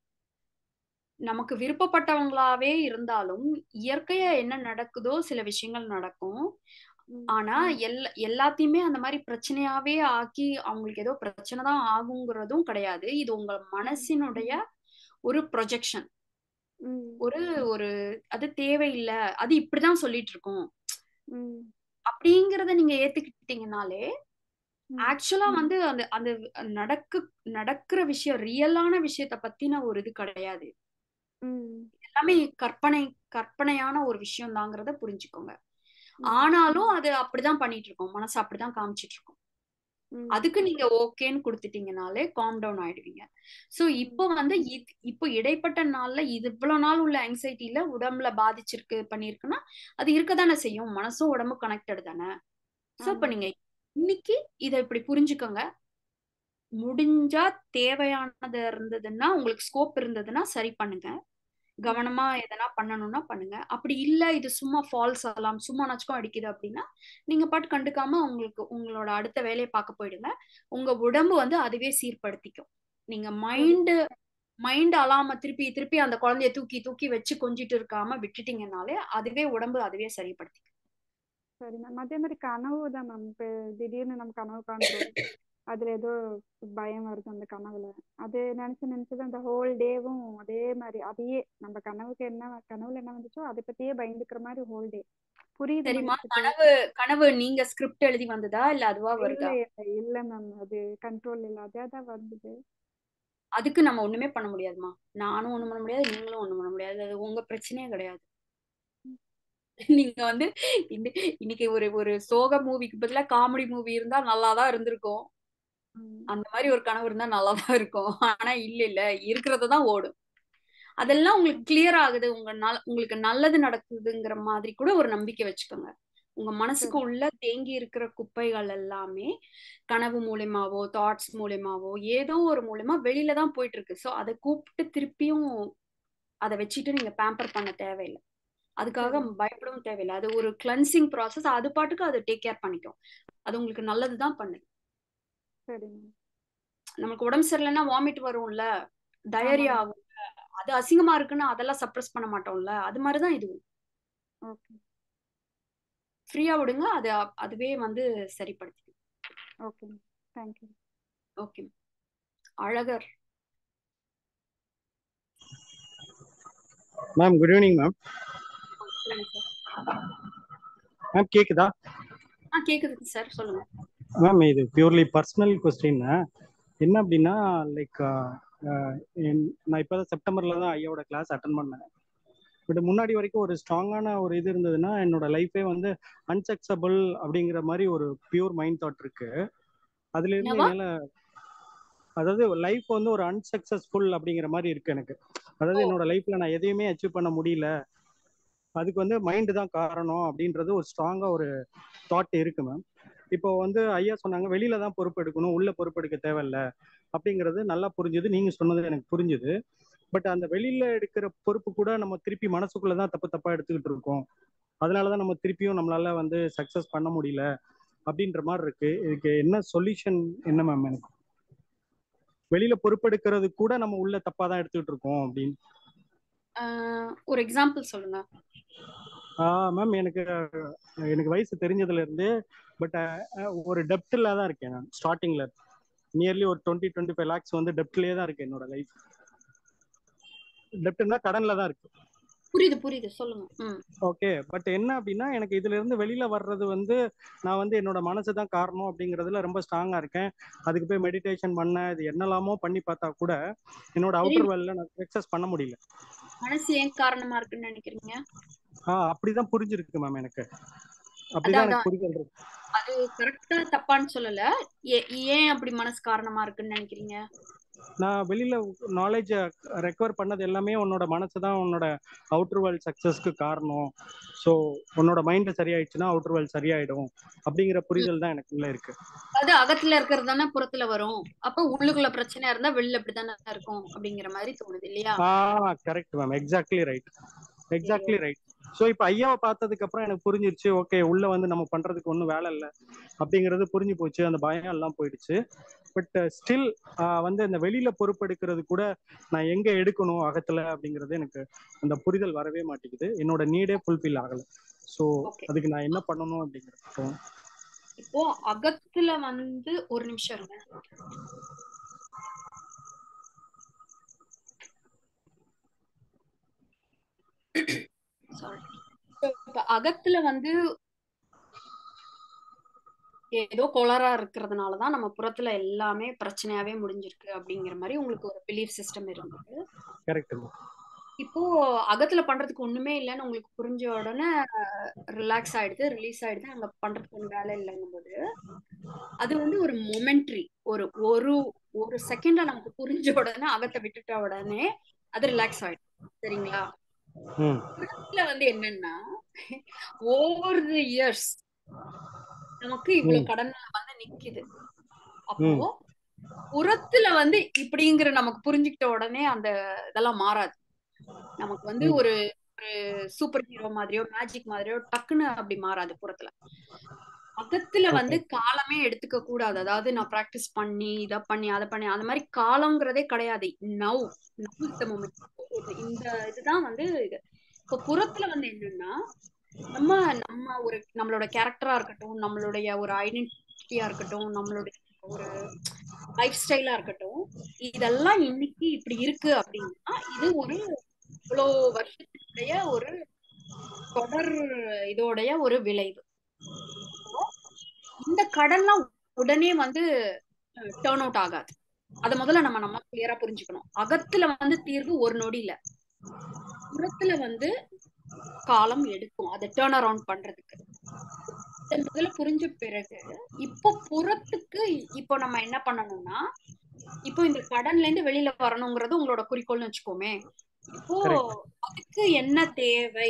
நமக்கு விருப்பப்பட்டவங்களாவே இருந்தாலும் இயற்கையா என்ன நடக்குதோ சில விஷயங்கள் நடக்கும் ம் ஆனா எல்லா எல்லாத்தையுமே அந்த மாதிரி பிரச்சனையாவே ஆக்கி அவங்களுக்கு ஏதோ பிரச்சனை தான் ஆகுங்கிறதும் கிடையாது இது உங்க மனசினுடைய ஒரு ப்ரொஜெக்ஷன் ம் ஒரு ஒரு அது தேவையில்லை அது இப்படிதான் சொல்லிட்டு இருக்கோம் ம் அப்படிங்கறத நீங்க ஏத்துக்கிட்டீங்கனாலே ம் ஆக்சுவலா வந்து அந்த அந்த நடக்கு நடக்கிற விஷயம் ரியலான விஷயத்த பத்தின ஒரு இது கிடையாது ம் எல்லாமே கற்பனை கற்பனையான ஒரு விஷயம் தாங்கிறத புரிஞ்சுக்கோங்க ம் ஆனாலும் அது அப்படிதான் பண்ணிட்டு இருக்கோம் மனசு அப்படிதான் காமிச்சிட்டு இருக்கோம் ம் அதுக்கு நீங்க ஓகேன்னு கொடுத்துட்டீங்கனாலே காம் டவுன் ஆயிடுவீங்க சோ இப்போ வந்து இத்- இப்போ இடைப்பட்ட நாள்ல இது இவ்வளவு நாள் உள்ள ஆங்ஸைட்டில உடம்புல பாதிச்சிருக்கு பண்ணிருக்குன்னா அது இருக்கதானே செய்யும் மனசும் உடம்பும் கனெக்டட் தானே சோ இப்ப ஆமாங்க நீங்க இன்னைக்கு இதை இப்படி புரிஞ்சுக்கோங்க முடிஞ்சா தேவையானது இருந்ததுன்னா உங்களுக்கு ஸ்கோப் இருந்ததுன்னா சரி பண்ணுங்க ம் கவனமா எதனா பண்ணணும்னா பண்ணுங்க அப்படி இல்ல இது சும்மா ஃபால்ஸ் ஆகலாம் சும்மா நச்சுக்கும் அடிக்குது அப்படின்னா நீங்க பாட்டு கண்டுக்காம உங்களுக்கு உங்களோட அடுத்த வேலையை பார்க்க போயிடுங்க உங்க உடம்பு வந்து அதுவே சீர்படுத்திக்கும் நீங்க சரி மைண்டு மைண்ட் அலாம திருப்பி திருப்பி அந்த குழந்தைய தூக்கி தூக்கி வச்சு கொஞ்சிட்டு இருக்காம விட்டுட்டீங்கனாலே அதுவே உடம்பு அதுவே சரிப்படுத்திக்கும் சரி மேம் அதே மாதிரி கனவு தான் மேம் இப்போ திடீர்னு நம்ம கனவு காண்றோம் அதுல ஏதோ பயம் வருது அந்த கனவுல அது நினைச்சு நினைச்சது அந்த ஹோல் டேவும் அதே மாதிரி அதையே நம்ம கனவுக்கு என்ன கனவுல என்ன வந்துச்சோ அதை பத்தியே பயந்துக்கிற மாதிரி ஹோல் டே புரியுது சரிம்மா மனசுக்கு கனவு கனவு நீங்க ஸ்கிரிப்ட் எழுதி வந்ததா இல்ல அதுவா இல்ல வருதா இல்ல இல்ல மேம் அது கண்ட்ரோல் இல்ல அதே தான் வந்தது அதுக்கு நம்ம ஒண்ணுமே பண்ண முடியாதுமா நானும் ஒண்ணும் பண்ண முடியாது நீங்களும் ஒண்ணும் பண்ண முடியாது அது உங்க பிரச்சனையே கிடையாது நீங்க வந்து இன்னி- இன்னைக்கு ஒரு ஒரு சோக மூவிக்கு பதிலா காமெடி மூவி இருந்தா நல்லாதான் இருந்திருக்கும் ம். அந்த மாதிரி ஒரு கனவு இருந்தா நல்லாதான் இருக்கும் ஆனா இல்ல இல்ல இருக்கிறது தான் ஓடும் அதெல்லாம் உங்களுக்கு கிளியர் ஆகுது உங்க நல் உங்களுக்கு நல்லது நடக்குதுங்கிற மாதிரி கூட ஒரு நம்பிக்கை வச்சுக்கோங்க உங்க மனசுக்கு சரி உள்ள தேங்கி இருக்கிற குப்பைகள் எல்லாமே கனவு மூலியமாவோ தாட்ஸ் மூலியமாவோ ஏதோ ஒரு மூலியமா வெளியில தான் போயிட்டு இருக்கு ஸோ அதை கூப்பிட்டு திருப்பியும் அதை வச்சுட்டு நீங்க பேம்பர் பண்ண தேவையில்லை அதுக்காக சரி பயப்படவும் தேவையில்லை அது ஒரு கிளன்சிங் ப்ராசஸ் அது பாட்டுக்கு அதை டேக் கேர் பண்ணிக்கும் அது உங்களுக்கு நல்லது தான் பண்ணுது சரிங்க நமக்கு உடம்பு சரியில்லைன்னா வாமிட் வரும்ல டயரியா ஆமாங்க ஆகும் அது அசிங்கமா இருக்குன்னு அதெல்லாம் சப்ரஸ் பண்ண மாட்டோம்ல அது மாதிரிதான் இது ஓகே ஃப்ரீயா விடுங்க அது அதுவே வந்து சரிப்படுத்தி ஓகேங்க thank you okay Alagar ma'am good evening ma'am சொல்லுங்க சார் மேம் கேக்குதா ஆ கேக்குதுங்க சார் சொல்லுங்க மேம் இது பியூர்லி பர்சனல் கொஸ்டின் என்ன அப்படின்னா லைக் நான் இப்போ தான் செப்டம்பர்ல தான் ஐயாவோட கிளாஸ் அட்டன் பண்ணேன் பட் முன்னாடி வரைக்கும் ஒரு ஸ்ட்ராங்கான ஒரு இது இருந்ததுன்னா என்னோட லைஃபே வந்து அன்சக்சபிள் அப்படிங்கிற மாதிரி ஒரு பியூர் மைண்ட் தாட் இருக்கு அதுல இருந்து என்னவா என்னால அதாவது லைஃப் வந்து ஒரு அன்சக்சஸ்ஃபுல் அப்படிங்கிற மாதிரி இருக்கு எனக்கு அதாவது ஓ என்னோட லைஃப்ல நான் எதையுமே அச்சீவ் பண்ண முடியல அதுக்கு வந்து மைண்டு தான் காரணம் அப்படின்றது ஒரு ஸ்ட்ராங்கா ஒரு தாட் இருக்கு மேம் இப்போ வந்து ஐயா சொன்னாங்க வெளியில தான் பொறுப்பு எடுக்கணும் உள்ள பொறுப்பு எடுக்க தேவையில்ல அப்படிங்கிறது நல்லா புரிஞ்சுது நீங்க சொன்னது எனக்கு புரிஞ்சுது பட் அந்த வெளியில எடுக்கிற பொறுப்பு கூட நம்ம திருப்பி மனசுக்குள்ள தான் தப்பு தப்பா எடுத்துக்கிட்டு இருக்கோம் அதனாலதான் நம்ம திருப்பியும் நம்மளால வந்து சக்சஸ் பண்ண முடியல அப்படின்ற மாதிரி இருக்கு இதுக்கு என்ன சொல்யூஷன் என்ன மேம் எனக்கு வெளியில பொறுப்பெடுக்கிறது கூட நம்ம உள்ள தப்பா தான் எடுத்துக்கிட்டு இருக்கோம் அப்படின்னு ஆஹ் ஒரு எக்ஸாம்பிள் சொல்லுங்க மேம் எனக்கு எனக்கு வயசு தெரிஞ்சதுல இருந்து பட் ஒரு டெப்ட்ல தான் இருக்கேன் நான் ஸ்டார்டிங்ல நியர்லி ஒரு டுவெண்ட்டி டுவெண்ட்டி ஃபைவ் லேக்ஸ் வந்து டெப்ட்லயே தான் இருக்கு என்னோட லைஃப் டெப்ட்னா கடன்ல தான் இருக்கு புரியுது புரியுது சொல்லுங்க ம் ஓகே பட் என்ன அப்படின்னா எனக்கு இதுல இருந்து வெளியில வர்றது வந்து நான் வந்து என்னோட மனசு தான் காரணம் அப்படிங்கறதுல ரொம்ப ஸ்ட்ராங்கா இருக்கேன் அதுக்கு போய் மெடிடேஷன் பண்ண இது என்னெல்லாமோ பண்ணி பார்த்தா கூட என்னோட அவுட்டர் தெரியும் வேல்ல நான் சக்சஸ் பண்ண முடியல மனசு ஏன் காரணமா இருக்குன்னு நினைக்கிறீங்க ஆஹ் அப்படிதான் புரிஞ்சிருக்கு மேம் எனக்கு அதான் அப்படிதான் எனக்கு அதான் புரிதல் இருக்கு அது கரெக்டா தப்பான்னு சொல்லல ஏ- ஏன் அப்படி மனசு காரணமா இருக்குன்னு நினைக்கிறீங்க நான் வெளியில நாலேஜ ரெக்கவர் பண்ணது எல்லாமே உன்னோட மனசு தான் உன்னோட அவுட்டர் வேர்ல்ட் சக்சஸ்க்கு காரணம் ஸோ உன்னோட மைண்ட் சரியாயிடுச்சுன்னா அவுட்டர் வேர்ல்ட் சரியாயிடும் அப்படிங்கிற ம். புரிதல் தான் எனக்குள்ள இருக்கு அது அகத்துல இருக்கிறது தானே புறத்துல வரும் அப்ப உள்ளுக்குள்ள பிரச்சனை இருந்தா வெளியில அப்படித்தானே இருக்கும் அப்படிங்கிற மாதிரி தோணுது இல்லையா ஆ கரெக்ட் மேம் எக்ஸாக்ட்லி ரைட் சரி எக்ஸாக்ட்லி ரைட் ஸோ இப்போ ஐயாவை பார்த்ததுக்கு அப்புறம் எனக்கு புரிஞ்சிருச்சு ஓகே உள்ள வந்து நம்ம பண்றதுக்கு ஒன்றும் வேலை இல்லை அப்படிங்கிறது புரிஞ்சு போச்சு அந்த பயம் எல்லாம் போயிடுச்சு பட் ஸ்டில் வந்து இந்த வெளியில பொறுப்பெடுக்கிறது கூட நான் எங்க எடுக்கணும் அகத்துல அப்படிங்கிறது எனக்கு அந்த புரிதல் வரவே மாட்டேங்குது என்னோட நீடே ஃபுல்ஃபில் ஆகல ஸோ ஓகே அதுக்கு நான் என்ன பண்ணணும் அப்படிங்கிறது இப்போ அகத்துல வந்து ஒரு நிமிஷம் இருங்க சாரி இப்ப அகத்துல வந்து ஏதோ கொளரா இருக்கிறதுனாலதான் நம்ம புறத்துல எல்லாமே பிரச்சனையாவே முடிஞ்சிருக்கு அப்படிங்கிற மாதிரி உங்களுக்கு ஒரு பிலீஃப் சிஸ்டம் இருந்தது கரெக்ட் இப்போ அகத்துல பண்றதுக்கு ஒண்ணுமே இல்லைன்னு உங்களுக்கு புரிஞ்ச உடனே ரிலாக்ஸ் ஆயிடுது ரிலீஸ் ஆயிடுது அங்க பண்றதுக்கு ஒண்ணு வேலை இல்லைங்கும் போது அது வந்து ஒரு மொமெண்ட்ரி ஒரு ஒரு ஒரு செகண்ட்ல நமக்கு புரிஞ்ச உடனே அகத்தை விட்டுட்ட உடனே அது ரிலாக்ஸ் ஆயிடும் சரிங்களா ம் புறத்துல வந்து என்னன்னா ஓவர் தி இயர்ஸ் நமக்கு இவ்வளவு ம் கடன் வந்து நிக்குது அப்போ ம் புறத்துல வந்து இப்படிங்கிற நமக்கு புரிஞ்சுக்கிட்ட உடனே அந்த இதெல்லாம் மாறாது நமக்கு வந்து ம் ஒரு ஒரு சூப்பர் ஹீரோ மாதிரியோ மேஜிக் மாதிரியோ டக்குன்னு அப்படி மாறாது புறத்துல அகத்துல ஓகே வந்து காலமே எடுத்துக்க கூடாது அதாவது நான் பிராக்டிஸ் பண்ணி இதை பண்ணி அதை பண்ணி அந்த மாதிரி காலங்கிறதே கிடையாது நவ் நவ் இந்த மூமெண்ட் இந்த இதுதான் வந்து இது இப்போ புறத்துல வந்து என்னன்னா நம்ம நம்ம ஒரு நம்மளோட கேரக்டரா இருக்கட்டும் நம்மளுடைய ஒரு ஐடென்டிட்டியா இருக்கட்டும் நம்மளுடைய ஒரு லைஃப் ஸ்டைலா இருக்கட்டும் இதெல்லாம் இன்னைக்கு இப்படி இருக்கு அப்படின்னா இது ஒரு இவ்வளோ வருஷத்துடைய ஒரு தொடர் இதோடைய ஒரு விளைவு இந்த கடன்லாம் உடனே வந்து டேர்ன் அவுட் ஆகாது அத முதல்ல நம்ம நம்ம கிளியரா புரிஞ்சுக்கணும் அகத்துல வந்து தீர்வு ஒரு நொடி இல்ல புறத்துல வந்து காலம் எடுக்கும் அதை டேர்ன் அரவுண்ட் பண்றதுக்கு இதை முதல்ல புரிஞ்ச பிறகு இப்போ புறத்துக்கு இப்போ நம்ம என்ன பண்ணணும்னா இப்போ இந்த கடன்ல இருந்து வெளியில வரணுங்கிறது உங்களோட குறிக்கோள்னு வச்சுக்கோமே இப்போ கரெக்ட் அதுக்கு என்ன தேவை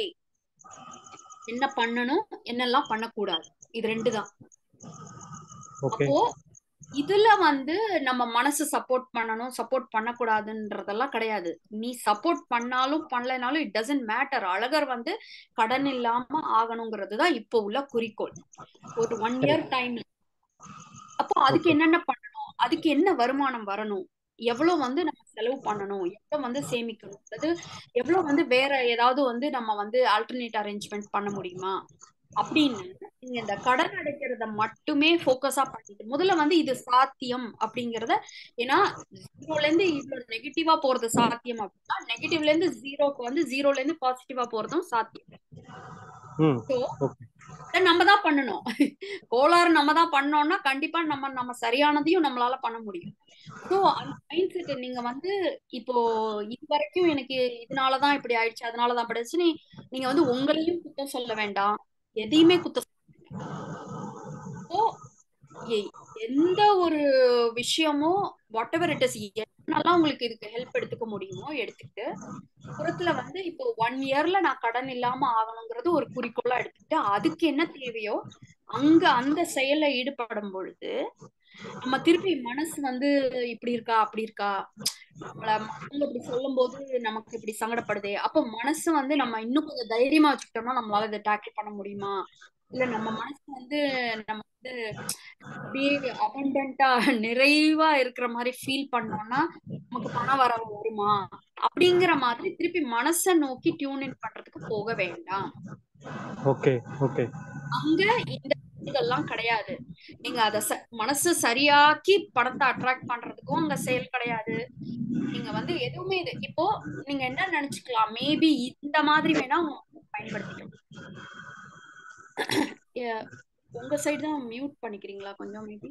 என்ன பண்ணணும் என்னெல்லாம் பண்ணக்கூடாது இது ரெண்டு தான் ஓகே அப்போ இதுல வந்து நம்ம மனசு சப்போர்ட் பண்ணணும் சப்போர்ட் பண்ணக்கூடாதுன்றதெல்லாம் கிடையாது நீ சப்போர்ட் பண்ணாலும் பண்ணலைனாலும் இட் டசன்ட் மேட்டர் அழகர் வந்து கடன் இல்லாம ஆகணுங்கிறது தான் இப்போ உள்ள குறிக்கோள் ஒரு ஒன் இயர் டைம்ல அப்போ அதுக்கு ஓகே என்னென்ன பண்ணணும் அதுக்கு என்ன வருமானம் வரணும் எவ்வளவு வந்து நம்ம செலவு பண்ணணும் எவ்வளவு வந்து சேமிக்கணும் அதாவது எவ்வளவு வந்து வேற ஏதாவது வந்து நம்ம வந்து ஆல்டர்னேட் அரேஞ்ச்மெண்ட் பண்ண முடியுமா அப்படின்னு நீங்க இந்த கடன் அடைக்கிறத மட்டுமே ஃபோக்கஸா பண்ணிட்டு முதல்ல வந்து இது சாத்தியம் அப்படிங்கறத ஏன்னா ஜீரோல இருந்து இவ்வளவு நெகட்டிவா போறது சாத்தியம் அப்படின்னா நெகட்டிவ்ல இருந்து ஜீரோக்கு வந்து ஜீரோல இருந்து பாசிட்டிவா போறதும் சாத்தியம் ம் ஸோ ஓகே இதை நம்ம தான் பண்ணணும் கோளாறு நம்ம தான் பண்ணோம்னா கண்டிப்பா நம்ம நம்ம சரியானதையும் நம்மளால பண்ண முடியும் ஸோ அந்த மைண்ட் செட் நீங்க வந்து இப்போ இது வரைக்கும் எனக்கு இதனாலதான் இப்படி ஆயிடுச்சு அதனாலதான் அப்படி ஆயிடுச்சு நீ- நீங்க வந்து உங்களையும் குத்தம் சொல்ல வேண்டாம் எதையுமே குத்தம் சொல்ல வேண்டாம் ஸோ எந்த ஒரு விஷயமும் வாட் எவர் இட் இஸ் என்னெல்லாம் உங்களுக்கு இதுக்கு ஹெல்ப் எடுத்துக்க முடியுமோ எடுத்துக்கிட்டு புறத்துல வந்து இப்போ ஒன் இயர்ல நான் கடன் இல்லாம ஆகணுங்கிறது ஒரு குறிக்கோளா எடுத்துக்கிட்டு அதுக்கு என்ன தேவையோ அங்க அந்த செயல்ல ஈடுபடும் பொழுது நம்ம திருப்பி மனசு வந்து இப்படி இருக்கா அப்படி இருக்கா நம்மள மத்தவங்க இப்படி சொல்லும் போது நமக்கு இப்படி சங்கடப்படுதே அப்போ மனசு வந்து நம்ம இன்னும் கொஞ்சம் தைரியமா வச்சுக்கிட்டோம்னா நம்மளால இதை டேக்கிள் பண்ண முடியுமா இல்ல நம்ம மனசு வந்து நம்ம வந்து அப்படியே அபண்டன்ட்டா நிறைவா இருக்கிற மாதிரி ஃபீல் பண்ணோம்னா நமக்கு பண வரவு வருமா அப்படிங்கிற மாதிரி திருப்பி மனசை நோக்கி டியூன் இன் பண்றதுக்கு போக வேண்டாம் ஓகே ஓகே அங்க இந்த இதெல்லாம் கிடையாது நீங்க அத ச- மனசு சரியாக்கி பணத்தை அட்ராக்ட் பண்றதுக்கும் அங்க செயல் கிடையாது நீங்க வந்து எதுவுமே இது இப்போ நீங்க என்ன நினைச்சுக்கலாம் மேபி இந்த மாதிரி வேணா உங்க பயன்படுத்திக்கலாம் எ- உங்க சைடு தான் மியூட் பண்ணிக்கிறீங்களா கொஞ்சம் மேபி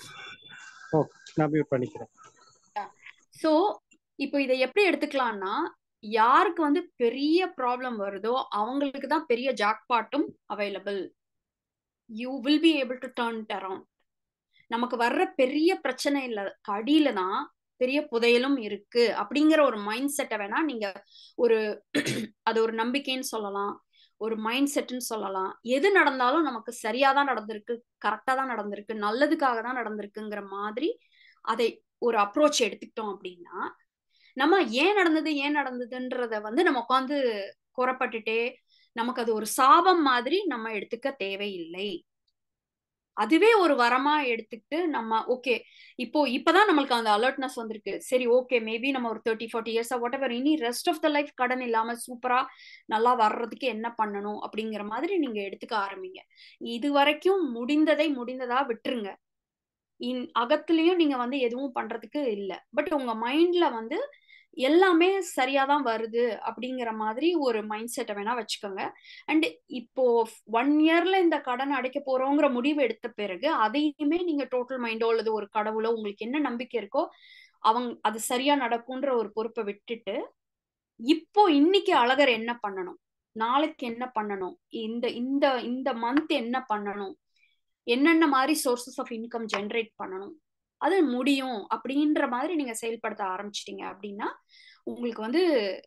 ஓ நான் மியூட் பண்ணிக்கிறேன் சோ இப்போ இதை எப்படி எடுத்துக்கலாம்னா யாருக்கு வந்து பெரிய ப்ராப்ளம் வருதோ அவங்களுக்கு தான் பெரிய ஜாக்பாட்டும் available you will be able to turn around நமக்கு வர்ற பெரிய பிரச்சனை இல்ல அடியில தான் பெரிய புதையலும் இருக்கு அப்படிங்கிற ஒரு மைண்ட் செட்டை வேணா நீங்க ஒரு அது ஒரு நம்பிக்கைன்னு சொல்லலாம் ஒரு மைண்ட் செட்னு சொல்லலாம் எது நடந்தாலும் நமக்கு சரியா தான் நடந்திருக்கு கரெக்டா தான் நடந்திருக்கு நல்லதுக்காக தான் நடந்திருக்குங்கிற மாதிரி அதை ஒரு அப்ரோச் எடுத்துக்கிட்டோம் அப்படின்னா நம்ம ஏன் நடந்தது ஏன் நடந்ததுன்றத வந்து நம்ம உட்காந்து குறப்பட்டுட்டே நமக்கு அது ஒரு சாபம் மாதிரி நம்ம எடுத்துக்க தேவையில்லை அதுவே ஒரு வரமா எடுத்துக்கிட்டு நம்ம ஓகே இப்போ இப்பதான் நம்மளுக்கு அந்த அலர்ட்னஸ் வந்திருக்கு சரி ஓகே மேபி நம்ம ஒரு தேர்ட்டி ஃபார்ட்டி இயர்ஸா வாட் எவர் இனி ரெஸ்ட் ஆஃப் த லைஃப் கடன் இல்லாம சூப்பரா நல்லா வர்றதுக்கு என்ன பண்ணணும் அப்படிங்கிற மாதிரி நீங்க எடுத்துக்க ஆரம்பிங்க இது வரைக்கும் முடிந்ததை முடிந்ததா விட்டுருங்க இன் அகத்துலயும் நீங்க வந்து எதுவும் பண்றதுக்கு இல்ல பட் உங்க மைண்ட்ல வந்து எல்லாமே சரியாதான் வருது அப்படிங்கிற மாதிரி ஒரு மைண்ட் செட்டை வேணா வச்சுக்கோங்க அண்ட் இப்போ ஒன் இயர்ல இந்த கடன் அடைக்க போறோங்கிற முடிவு எடுத்த பிறகு அதையுமே நீங்க டோட்டல் மைண்டோ அல்லது ஒரு கடவுளோ உங்களுக்கு என்ன நம்பிக்கை இருக்கோ அவங்க அது சரியா நடக்கும்ன்ற ஒரு பொறுப்பை விட்டுட்டு இப்போ இன்னைக்கு அழகர் என்ன பண்ணணும் நாளைக்கு என்ன பண்ணணும் இந்த இந்த இந்த மந்த் என்ன பண்ணணும் என்னென்ன மாதிரி சோர்சஸ் ஆஃப் இன்கம் ஜென்ரேட் பண்ணணும் அது முடியும் அப்படின்ற மாதிரி நீங்க செயல்படுத்த ஆரம்பிச்சிட்டீங்க அப்படின்னா உங்களுக்கு வந்து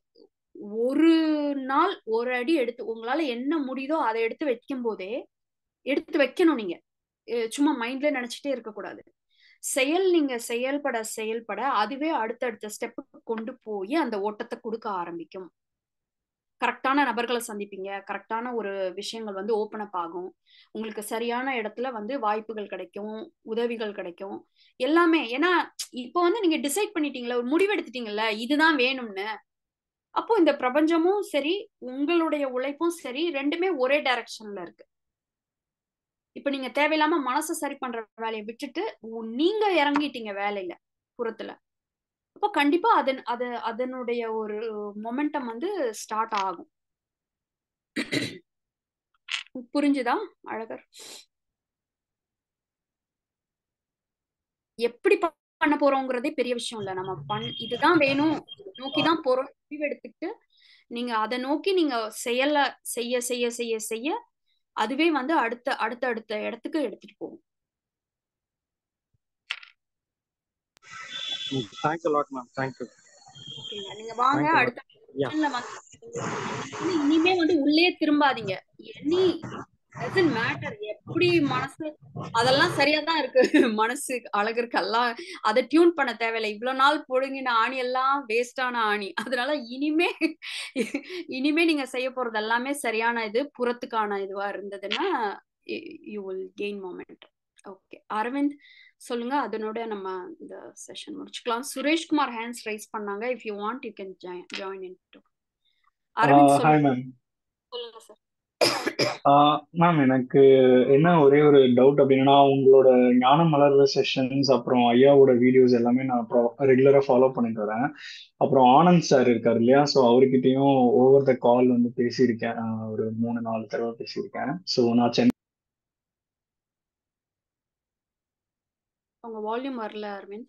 ஒரு நாள் ஒரு அடி எடுத்து உங்களால என்ன முடியுதோ அதை எடுத்து வைக்கும் போதே எடுத்து வைக்கணும் நீங்க அஹ் சும்மா மைண்ட்ல நினைச்சிட்டே இருக்கக்கூடாது செயல் நீங்க செயல்பட செயல்பட அதுவே அடுத்தடுத்த ஸ்டெப்புக்கு கொண்டு போய் அந்த ஓட்டத்தை கொடுக்க ஆரம்பிக்கும் கரெக்டான நபர்களை சந்திப்பீங்க கரெக்டான ஒரு விஷயங்கள் வந்து ஓப்பன் அப் ஆகும் உங்களுக்கு சரியான இடத்துல வந்து வாய்ப்புகள் கிடைக்கும் உதவிகள் கிடைக்கும் எல்லாமே ஏன்னா இப்போ வந்து நீங்க டிசைட் பண்ணிட்டீங்களா ஒரு முடிவு எடுத்துட்டீங்கல்ல இதுதான் வேணும்னு அப்போ இந்த பிரபஞ்சமும் சரி உங்களுடைய உழைப்பும் சரி ரெண்டுமே ஒரே டைரக்ஷன்ல இருக்கு இப்ப நீங்க தேவையில்லாம மனசை சரி பண்ற வேலையை விட்டுட்டு உ- நீங்க இறங்கிட்டீங்க வேலையில புறத்துல அப்போ கண்டிப்பா அதன் அது அதனுடைய ஒரு மொமெண்டம் வந்து ஸ்டார்ட் ஆகும் புரிஞ்சுதா அழகர் எப்படி ப- பண்ண போறோங்கிறதே பெரிய விஷயம் இல்ல நம்ம பண் இதுதான் வேணும் இதை நோக்கிதான் போறோம் முடிவு எடுத்துக்கிட்டு நீங்க அதை நோக்கி நீங்க செயல செய்ய செய்ய செய்ய செய்ய அதுவே வந்து அடுத்த அடுத்த அடுத்த இடத்துக்கு எடுத்துட்டு போகும் தேங்க்ஸ் லாட் மேம் தேங்க்யூ ஓகேங்க நீங்க வாங்க Thank you. அடுத்த Yeah. செஷன்ல வந்து வந்து இனிமே வந்து உள்ளே திரும்பாதீங்க எனி டசன்ட் மேட்டர் எப்படி மனசு அதெல்லாம் சரியா தான் இருக்கு மனசு அழகிற்கு எல்லாம் அதை டியூன் பண்ண தேவையில்லை இவ்வளவு நாள் பொழுங்கின ஆணி எல்லாம் வேஸ்டான ஆணி அதனால இனிமே இனிமே நீங்க செய்ய போறது எல்லாமே சரியான இது புறத்துக்கான இதுவா இருந்ததுன்னா you will gain moment okay Aravind சொல்லுங்க அதனோட நம்ம இந்த செஷன் முடிச்சுக்கலாம் சுரேஷ்குமார் ஹேண்ட்ஸ் ரைஸ் பண்ணாங்க if you want you can join in Aravind hi சொல்லுங்க மேம் சொல்லுங்க சார் மேம் எனக்கு என்ன ஒரே ஒரு டவுட் அப்படின்னா உங்களோட ஞான மலர்ற செஷன்ஸ் அப்புறம் ஐயாவோட வீடியோஸ் எல்லாமே நான் ரெகுலராக ஃபாலோ பண்ணிட்டு வரேன் அப்புறம் ஆனந்த் சார் இருக்கார் இல்லையா ஸோ அவர்கிட்டயும் ஓவர் த கால் வந்து பேசியிருக்கேன் ஆஹ் ஒரு மூணு நாலு தடவை பேசியிருக்கேன் ஸோ நான் சென்னை உங்க வால்யூம் வரல அரவிந்த்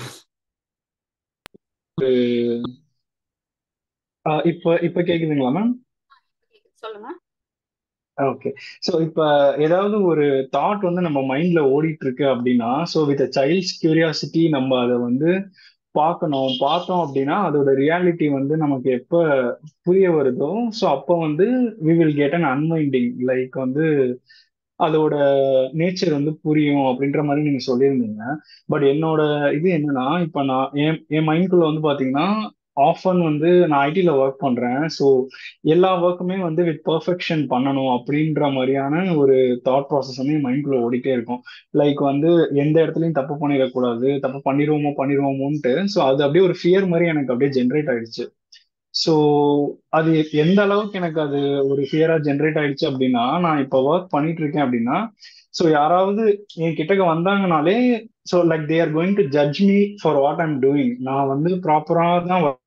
ஆஹ் இப்போ இப்போ கேக்குதுங்களா மேம் சொல்லுங்க ஓகே ஸோ இப்போ ஏதாவது ஒரு தாட் வந்து நம்ம மைண்ட்ல ஓடிட்டு இருக்கு அப்படின்னா ஸோ வித் சைல்ட்ஸ் கியூரியாசிட்டி நம்ம அதை வந்து பார்க்கணும் பார்த்தோம் அப்படின்னா அதோட ரியாலிட்டி வந்து நமக்கு எப்போ புரிய வருதோ ஸோ அப்போ வந்து we will get un unminding like வந்து அதோட நேச்சர் வந்து புரியும் அப்படின்ற மாதிரி நீங்க சொல்லியிருந்தீங்க பட் என்னோட இது என்னன்னா இப்போ நான் என் என் மைண்ட்குள்ள வந்து பாத்தீங்கன்னா ஆஃபன் வந்து நான் ஐடில ஒர்க் பண்றேன் ஸோ எல்லா ஒர்க்குமே வந்து வித் பர்ஃபெக்ஷன் பண்ணணும் அப்படின்ற மாதிரியான ஒரு தாட் ப்ராசஸ் வந்து என் மைண்ட்குள்ள ஓடிட்டே இருக்கும் லைக் வந்து எந்த இடத்துலையும் தப்பு பண்ணிடக்கூடாது தப்பு பண்ணிடுவோமோ பண்ணிடுவோமோன்ட்டு ஸோ அது அப்படியே ஒரு ஃபியர் மாதிரி எனக்கு அப்படியே ஜென்ரேட் ஆயிடுச்சு ஸோ அது எந்த அளவுக்கு எனக்கு அது ஒரு ஃபியரா ஜென்ரேட் ஆயிடுச்சு அப்படின்னா நான் இப்போ ஒர்க் பண்ணிட்டு இருக்கேன் அப்படின்னா ஸோ யாராவது என் கிட்டக்க வந்தாங்கனாலே so like they are going to judge me for what I'm doing நான் வந்து ப்ராப்பரா தான் work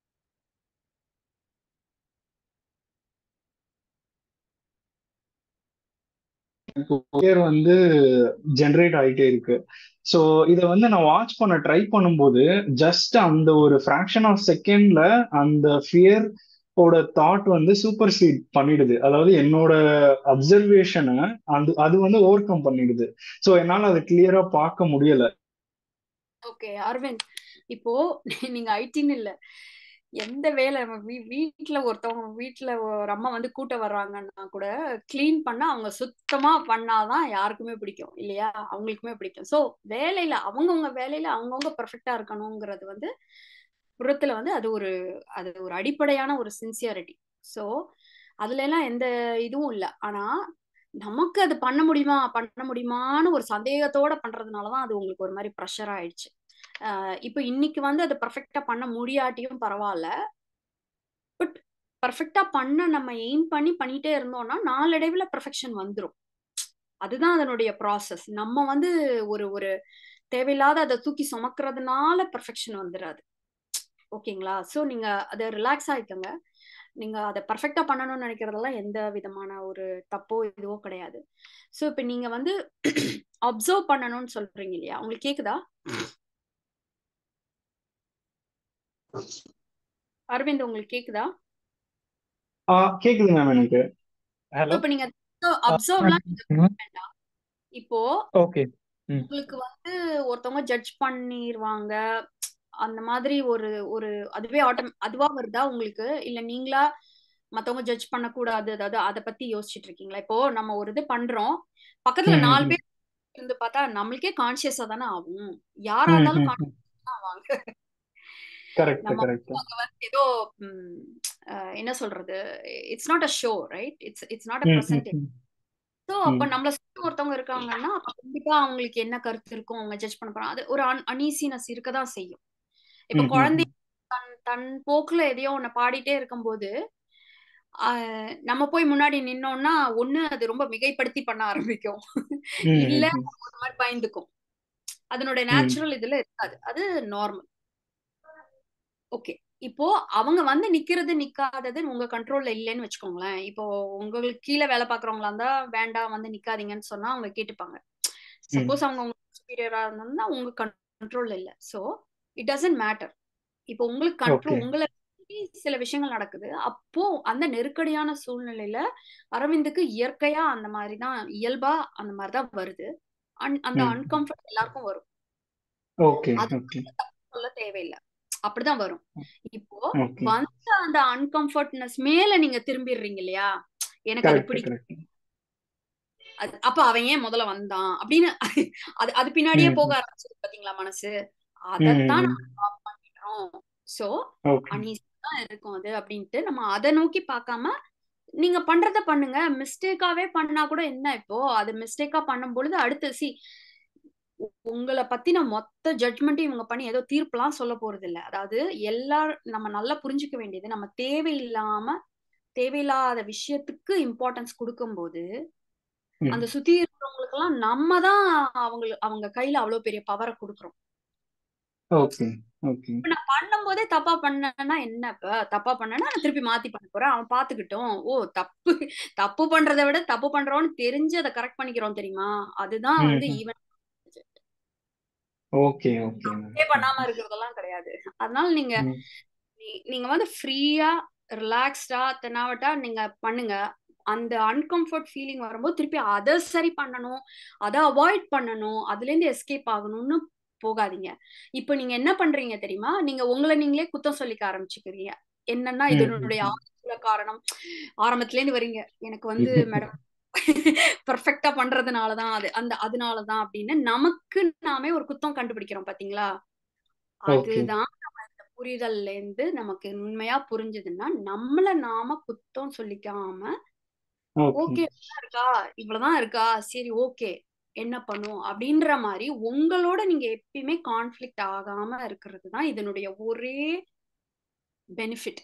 பேர் வந்து ஜென்ரேட் ஆகிட்டே இருக்கு ஸோ இதை வந்து நான் வாட்ச் பண்ண ட்ரை பண்ணும்போது ஜஸ்ட் அந்த ஒரு ஃப்ராக்ஷன் ஆஃப் செகண்ட்ல அந்த ஃபியர் ஓட தாட் வந்து சூப்பர் சீட் பண்ணிடுது அதாவது என்னோட அப்சர்வேஷனை அந்த அது வந்து ஓவர் கம் பண்ணிடுது ஸோ என்னால் அதை கிளியரா பார்க்க முடியல ஓகே அரவிந்த் இப்போ நீங்க ஐடின்னு இல்ல எந்த வேலை நம்ம வீ வீட்டுல ஒருத்தவங்க வீட்டுல ஒரு அம்மா வந்து கூட்ட வர்றாங்கன்னா கூட க்ளீன் பண்ணா அவங்க சுத்தமா பண்ணாதான் யாருக்குமே பிடிக்கும் இல்லையா அவங்களுக்குமே பிடிக்கும் சோ வேலையில அவங்கவுங்க வேலையில அவங்கவுங்க பெர்ஃபெக்டா இருக்கணுங்கிறது வந்து புறத்துல வந்து அது ஒரு அது ஒரு அடிப்படையான ஒரு சின்சியாரிட்டி சோ அதுல எல்லாம் எந்த இதுவும் இல்லை ஆனா நமக்கு அது பண்ண முடியுமா பண்ண முடியுமான்னு ஒரு சந்தேகத்தோட பண்றதுனாலதான் அது உங்களுக்கு ஒரு மாதிரி ப்ரெஷர் ஆயிடுச்சு ஆஹ் இப்போ இன்னைக்கு வந்து அது பர்ஃபெக்டா பண்ண முடியாட்டியும் பரவாயில்ல பட் பர்ஃபெக்டா பண்ண நம்ம எய்ம் பண்ணி பண்ணிட்டே இருந்தோம்னா நாளடைவுல பெர்ஃபெக்ஷன் வந்துடும் அதுதான் அதனுடைய ப்ராசஸ் நம்ம வந்து ஒரு ஒரு தேவையில்லாத அதை தூக்கி சுமக்கிறதுனால பெர்ஃபெக்ஷன் வந்துடாது ஓகேங்களா ஸோ நீங்க அதை ரிலாக்ஸ் ஆயிக்கோங்க நீங்க அதை பர்ஃபெக்டா பண்ணணும்னு நினைக்கிறதெல்லாம் எந்த விதமான ஒரு தப்போ இதுவோ கிடையாது ஸோ இப்போ நீங்க வந்து அப்சர்வ் பண்ணணும்னு சொல்றீங்க இல்லையா உங்களுக்கு கேக்குதா அரவிந்த் உங்களுக்கு கேக்குதா கேக்குது மேம் எனக்கு ஹலோ இப்போ நீங்க அப்சர்வ்லாம் நீங்க பண்ண வேண்டாம் இப்போ ஓகே உங்களுக்கு வந்து ஒருத்தவங்க ஜட்ஜ் பண்ணிடுவாங்க அந்த மாதிரி ஒரு ஒரு அதுவே ஆட்டம் அதுவா வருதா உங்களுக்கு இல்ல நீங்களா மத்தவங்க ஜட்ஜ் பண்ணக்கூடாது அதாவது அதை பத்தி யோசிச்சுட்டு இருக்கீங்களா இப்போ நம்ம ஒரு இது பண்றோம் பக்கத்துல நாலு பேர் இருந்து பார்த்தா நம்மளுக்கே கான்சியஸா தானே ஆகும் யாரா இருந்தாலும் கான்சியஸ் ஆவாங்க கரெக்ட் நம்ம கரெக்ட் அங்க வந்து ஏதோ ம், அஹ், என்ன சொல்றது it's not a show right it's it's not a percentage so அப்ப நம்மள சுத்தி ஒருத்தவங்க இருக்காங்கன்னா அப்ப கண்டிப்பா அவங்களுக்கு என்ன கருத்து இருக்கும் அவங்க ஜட்ஜ் பண்ண போறாங்க அது ஒரு அன்ஈசினஸ் இருக்கதான் செய்யும் இப்ப குழந்தை தன் தன் போக்குல எதையோ ஒண்ணு பாடிட்டே இருக்கும்போது ஆஹ் நம்ம போய் முன்னாடி நின்னோம்னா ஒண்ணு அது ரொம்ப மிகைப்படுத்தி பண்ண ஆரம்பிக்கும் இல்ல ஒரு மாதிரி பயந்துக்கும் அதனுடைய நேச்சுரல் இதுல இருக்காது அது நார்மல் ஓகே இப்போ அவங்க வந்து நிக்கிறது நிக்காதது உங்க கண்ட்ரோல்ல இல்லைன்னு வச்சுக்கோங்களேன் இப்போ உங்களுக்கு கீழே வேலை பாக்குறவங்களா இருந்தா வேண்டாம் வந்து நிக்காதீங்கன்னு சொன்னா அவங்க கேட்டுப்பாங்க சப்போஸ் அவங்க உங்களுக்கு சுப்பீரியரா இருந்தாங்கன்னா உங்க கண்ட்ரோல்ல இல்ல சோ இட் டசன்ட் மேட்டர் இப்போ உங்களுக்கு கண்ட்ரோல் Okay. உங்களை மீறி சில விஷயங்கள் நடக்குது அப்போ அந்த நெருக்கடியான சூழ்நிலையில அரவிந்துக்கு இயற்கையா அந்த மாதிரி தான் இயல்பா அந்த மாதிரி தான் வருது அன்- அந்த ம் அன்கம்ஃபர்ட் எல்லாருக்கும் வரும் ஓகே அது ஓகே சொல்ல தேவையில்லை அப்படிதான் வரும் இப்போ ஓகே வந்த அந்த அன்கம்ஃபர்ட்னஸ் மேல நீங்க திரும்பிடுறீங்க இல்லையா எனக்கு அது கரெக்ட் பிடிக்கும் கரெக்ட் அது அப்ப அவன் ஏன் முதல்ல வந்தான் அப்படின்னு அது அது பின்னாடியே ம் போக ஆரம்பிச்சது பாத்தீங்களா மனசு அதைத்தான் ம் நம்ம stop பண்ணிடுறோம் சோ ஓகே அனீஸா தான் இருக்கும் அது அப்படின்ட்டு நம்ம அதை நோக்கி பார்க்காம நீங்க பண்றத பண்ணுங்க மிஸ்டேக்காவே பண்ணா கூட என்ன இப்போ அது மிஸ்டேக்கா பண்ணும் பொழுது அடுத்து சி உங்களை பத்தின மொத்த ஜட்மெண்ட்டையும் இவங்க பண்ணி ஏதோ தீர்ப்புலாம் சொல்ல போறது இல்ல அதாவது எல்லாரும் நம்ம நல்லா புரிஞ்சுக்க வேண்டியது நம்ம தேவையில்லாம தேவையில்லாத விஷயத்துக்கு இம்பார்ட்டன்ஸ் கொடுக்கும்போது ம் அந்த சுத்தி இருக்கிறவங்களுக்கு எல்லாம் நம்ம தான் அவங்க அவங்க கையில அவ்வளவு பெரிய பவரை கொடுக்குறோம் ஓகே ஓகே இப்ப நான் பண்ணும்போதே தப்பா பண்ணேன்னா என்ன இப்ப தப்பா பண்ணேன்னா நான் திருப்பி மாத்தி பண்ண போறேன் அவன் பாத்துக்கிட்டோம் ஓ தப்பு தப்பு பண்றதை விட தப்பு பண்றோம்னு தெரிஞ்சு அதை கரெக்ட் பண்ணிக்கிறோம் தெரியுமா அதுதான் ம் வந்து ம் ஈவன் ஓகே ஓகே தப்பே பண்ணாம இருக்கிறதெல்லாம் கிடையாது அதனால நீங்க ம் நீ- நீங்க வந்து ஃப்ரீயா ரிலாக்ஸ்டா தெனாவட்டா நீங்க பண்ணுங்க அந்த அன்கம்ஃபர்ட் ஃபீலிங் வரும்போது திருப்பி அதை சரி பண்ணணும் அதை அவாய்ட் பண்ணணும் அதுல இருந்து எஸ்கேப் ஆகணும்னு போகாதீங்க இப்போ நீங்க என்ன பண்றீங்க தெரியுமா நீங்க உங்களை நீங்களே குத்தம் சொல்லிக்க ஆரம்பிச்சுக்கிறீங்க என்னன்னா ம் இதனுடைய ம் ஆரம்பத்துல காரணம் ஆரம்பத்துல இருந்து வரீங்க எனக்கு வந்து மேடம் பர்ஃபெக்டா பண்றதுனாலதான் அது அந்த அதனாலதான் அப்படின்னு நமக்கு நாமே ஒரு குத்தம் கண்டுபிடிக்கிறோம் பாத்தீங்களா ஓகே அதுதான் நம்ம இந்த புரிதல்ல இருந்து நமக்கு உண்மையா புரிஞ்சதுன்னா நம்மள நாம குத்தம் சொல்லிக்காம ஓகே ஓகே இருக்கா இவ்வளவுதான் இருக்கா சரி ஓகே என்ன பண்ணும் அப்படின்ற மாதிரி உங்களோட நீங்க எப்பயுமே கான்ஃபிளிக்ட் ஆகாம இருக்கிறது தான் இதனுடைய ஒரே benefit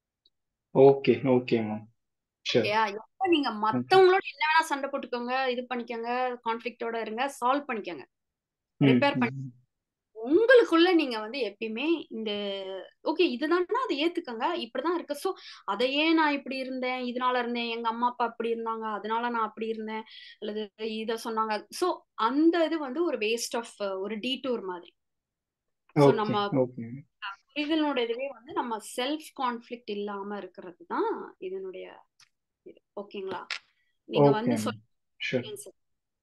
okay okay ma'am sure ஓகேயா எப்ப நீங்க ஓகே மத்தவங்களோட என்ன வேணா சண்டை போட்டுக்கோங்க இது பண்ணிக்கோங்க கான்ஃபிளிக்டோட இருங்க சால்வ் பண்ணிக்கோங்க ம் ரிப்பேர் பண்ணி ம் உங்களுக்குள்ள நீங்க வந்து எப்பயுமே இந்த ஓகே இதுதான்னா அதை ஏத்துக்கங்க இப்படிதான் இருக்கு சோ அதையே நான் இப்படி இருந்தேன் இதனால இருந்தேன் எங்க அம்மா அப்பா அப்படி இருந்தாங்க அதனால நான் அப்படி இருந்தேன் அல்லது இத சொன்னாங்க சோ அந்த இது வந்து ஒரு வேஸ்ட் ஆஃப் ஒரு டீடூர் மாதிரி சோ ஓகே நம்ம ஓகே புரிதலோட இதுவே வந்து நம்ம செல்ஃப் கான்ஃபிளிக்ட் இல்லாம இருக்கிறது தான் இதனுடைய இது ஓகேங்களா நீங்க ஓகே வந்து மேம் ஷூர் சொல்லுங்க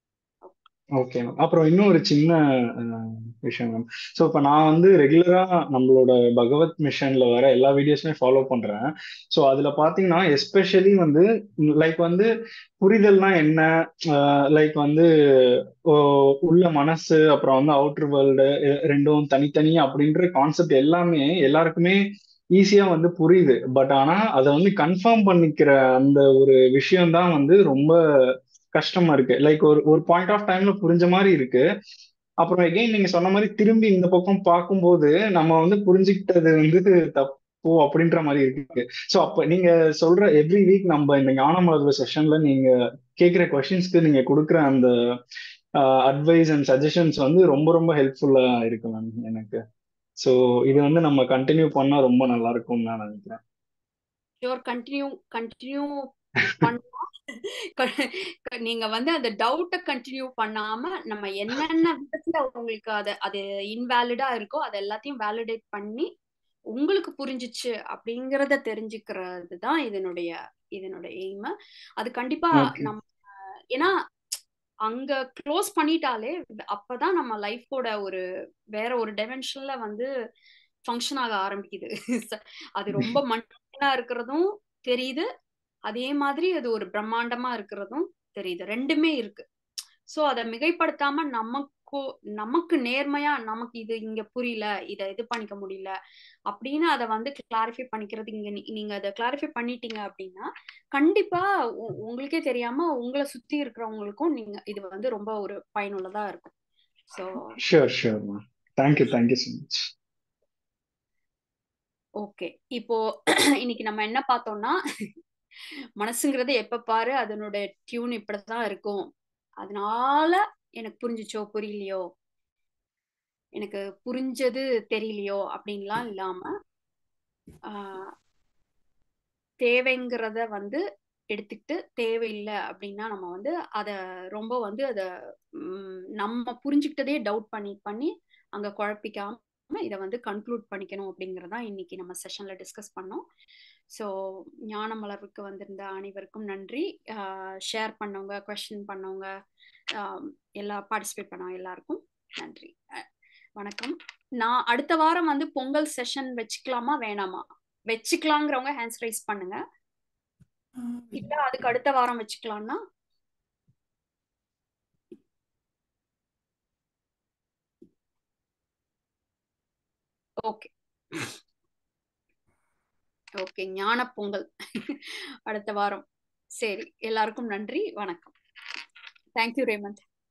ஓகே மேம் அப்புறம் இன்னும் ஒரு சின்ன அஹ், விஷயம் மேம் ஸோ இப்போ நான் வந்து ரெகுலராக நம்மளோட பகவத் மிஷன்ல வர எல்லா வீடியோஸுமே ஃபாலோ பண்றேன் ஸோ அதில் பார்த்தீங்கன்னா எஸ்பெஷலி வந்து லைக் வந்து புரிதல்னா என்ன லைக் வந்து ஓ, உள்ள மனசு அப்புறம் வந்து அவுட்டர் வேர்ல்டு ரெண்டும் தனித்தனி அப்படின்ற கான்செப்ட் எல்லாமே எல்லாருக்குமே ஈஸியா வந்து புரியுது பட் ஆனா அதை வந்து கன்ஃபார்ம் பண்ணிக்கிற அந்த ஒரு விஷயம் தான் வந்து ரொம்ப கஷ்டமா இருக்கு லைக் ஒரு ஒரு பாயிண்ட் ஆஃப் டைம்ல புரிஞ்ச மாதிரி இருக்கு அப்புறம் எகைன் நீங்க சொன்ன மாதிரி திரும்பி இந்த பக்கம் பார்க்கும்போது நம்ம வந்து புரிஞ்சுக்கிட்டது வந்து தப்பு அப்படின்ற மாதிரி இருக்கு ஸோ அப்ப நீங்க சொல்ற எவ்ரி வீக் நம்ம இந்த ஞானமலர்வு செஷன்ல நீங்க கேட்குற கொஷின்ஸ்க்கு நீங்க கொடுக்குற அந்த அட்வைஸ் அண்ட் சஜஷன்ஸ் வந்து ரொம்ப ரொம்ப ஹெல்ப்ஃபுல்லா இருக்கு மேம் எனக்கு ஸோ இது வந்து நம்ம கண்டினியூ பண்ணா ரொம்ப நல்லா இருக்கும்னு நான் நினைக்கிறேன் ஷோர் கண்டினியூ கண்டினியூ பண்ணா நீங்க வந்து அந்த டவுட்டை கண்டினியூ பண்ணாம நம்ம என்னென்ன விதத்துல உங்களுக்கு அது அது இன்வேலிடா இருக்கோ அது எல்லாத்தையும் வேலிடேட் பண்ணி உங்களுக்கு புரிஞ்சிச்சு அப்படிங்கறத தெரிஞ்சுக்கிறது தான் இதனுடைய இதனுடைய எய்ம் அது கண்டிப்பா ஓகே நம்ம ஏன்னா அங்க க்ளோஸ் பண்ணிட்டாலே அப்பதான் நம்ம லைஃபோட ஒரு வேற ஒரு டைமென்ஷன்ல வந்து ஃபங்க்ஷன் ஆக ஆரம்பிக்குது அது ரொம்ப மண்ணா இருக்கிறதும் தெரியுது அதே மாதிரி அது ஒரு பிரம்மாண்டமா இருக்கிறதும் தெரியுது ரெண்டுமே இருக்கு சோ அதை மிகைப்படுத்தாம நமக்கு நமக்கு நேர்மையா நமக்கு இது இங்க புரியல இதை இது பண்ணிக்க முடியல அப்படின்னு அதை வந்து கிளாரிஃபை பண்ணிக்கிறது இங்க நீ- நீங்க அதை கிளாரிஃபை பண்ணிட்டீங்க அப்படின்னா கண்டிப்பா உ- உங்களுக்கே தெரியாம உங்களை சுத்தி இருக்கிறவங்களுக்கும் நீங்க இது வந்து ரொம்ப ஒரு பயனுள்ளதா இருக்கும் so sure sure ma'am thank you thank you so much okay இப்போ இன்னைக்கு நம்ம என்ன பார்த்தோம்னா மனசுங்கிறது எப்ப பாரு அதனோட டியூன் இப்படிதான் இருக்கும் அதனால எனக்கு புரிஞ்சுச்சோ புரியலையோ எனக்கு புரிஞ்சது தெரியலையோ அப்படின்லாம் இல்லாம ஆஹ் தேவைங்கிறத வந்து எடுத்துக்கிட்டு தேவையில்லை அப்படின்னா நம்ம வந்து அத ரொம்ப வந்து அத ம், நம்ம புரிஞ்சுக்கிட்டதே டவுட் பண்ணி பண்ணி அங்க குழப்பிக்காம இதை வந்து கன்க்ளூட் பண்ணிக்கணும் அப்படிங்கறதான் இன்னைக்கு நம்ம செஷன்ல டிஸ்கஸ் பண்ணோம் ஸோ ஞான மலர்வுக்கு வந்திருந்த அனைவருக்கும் நன்றி ஷேர் பண்ணவங்க கொஸ்டின் பண்ணவங்க ஆஹ் எல்லா பார்ட்டிசிபேட் பண்ணவங்க எல்லாருக்கும் நன்றி அஹ் வணக்கம் நான் அடுத்த வாரம் வந்து பொங்கல் செஷன் வச்சுக்கலாமா வேணாமா வச்சுக்கலாங்கிறவங்க ஹேண்ட்ஸ் ரைஸ் பண்ணுங்க இல்ல அதுக்கு அடுத்த வாரம் வச்சுக்கலாம்னா ஓகே ஓகே ஞான பொங்கல் அடுத்த வாரம் சரி எல்லாருக்கும் நன்றி வணக்கம் தேங்க்யூ ரேமந்த்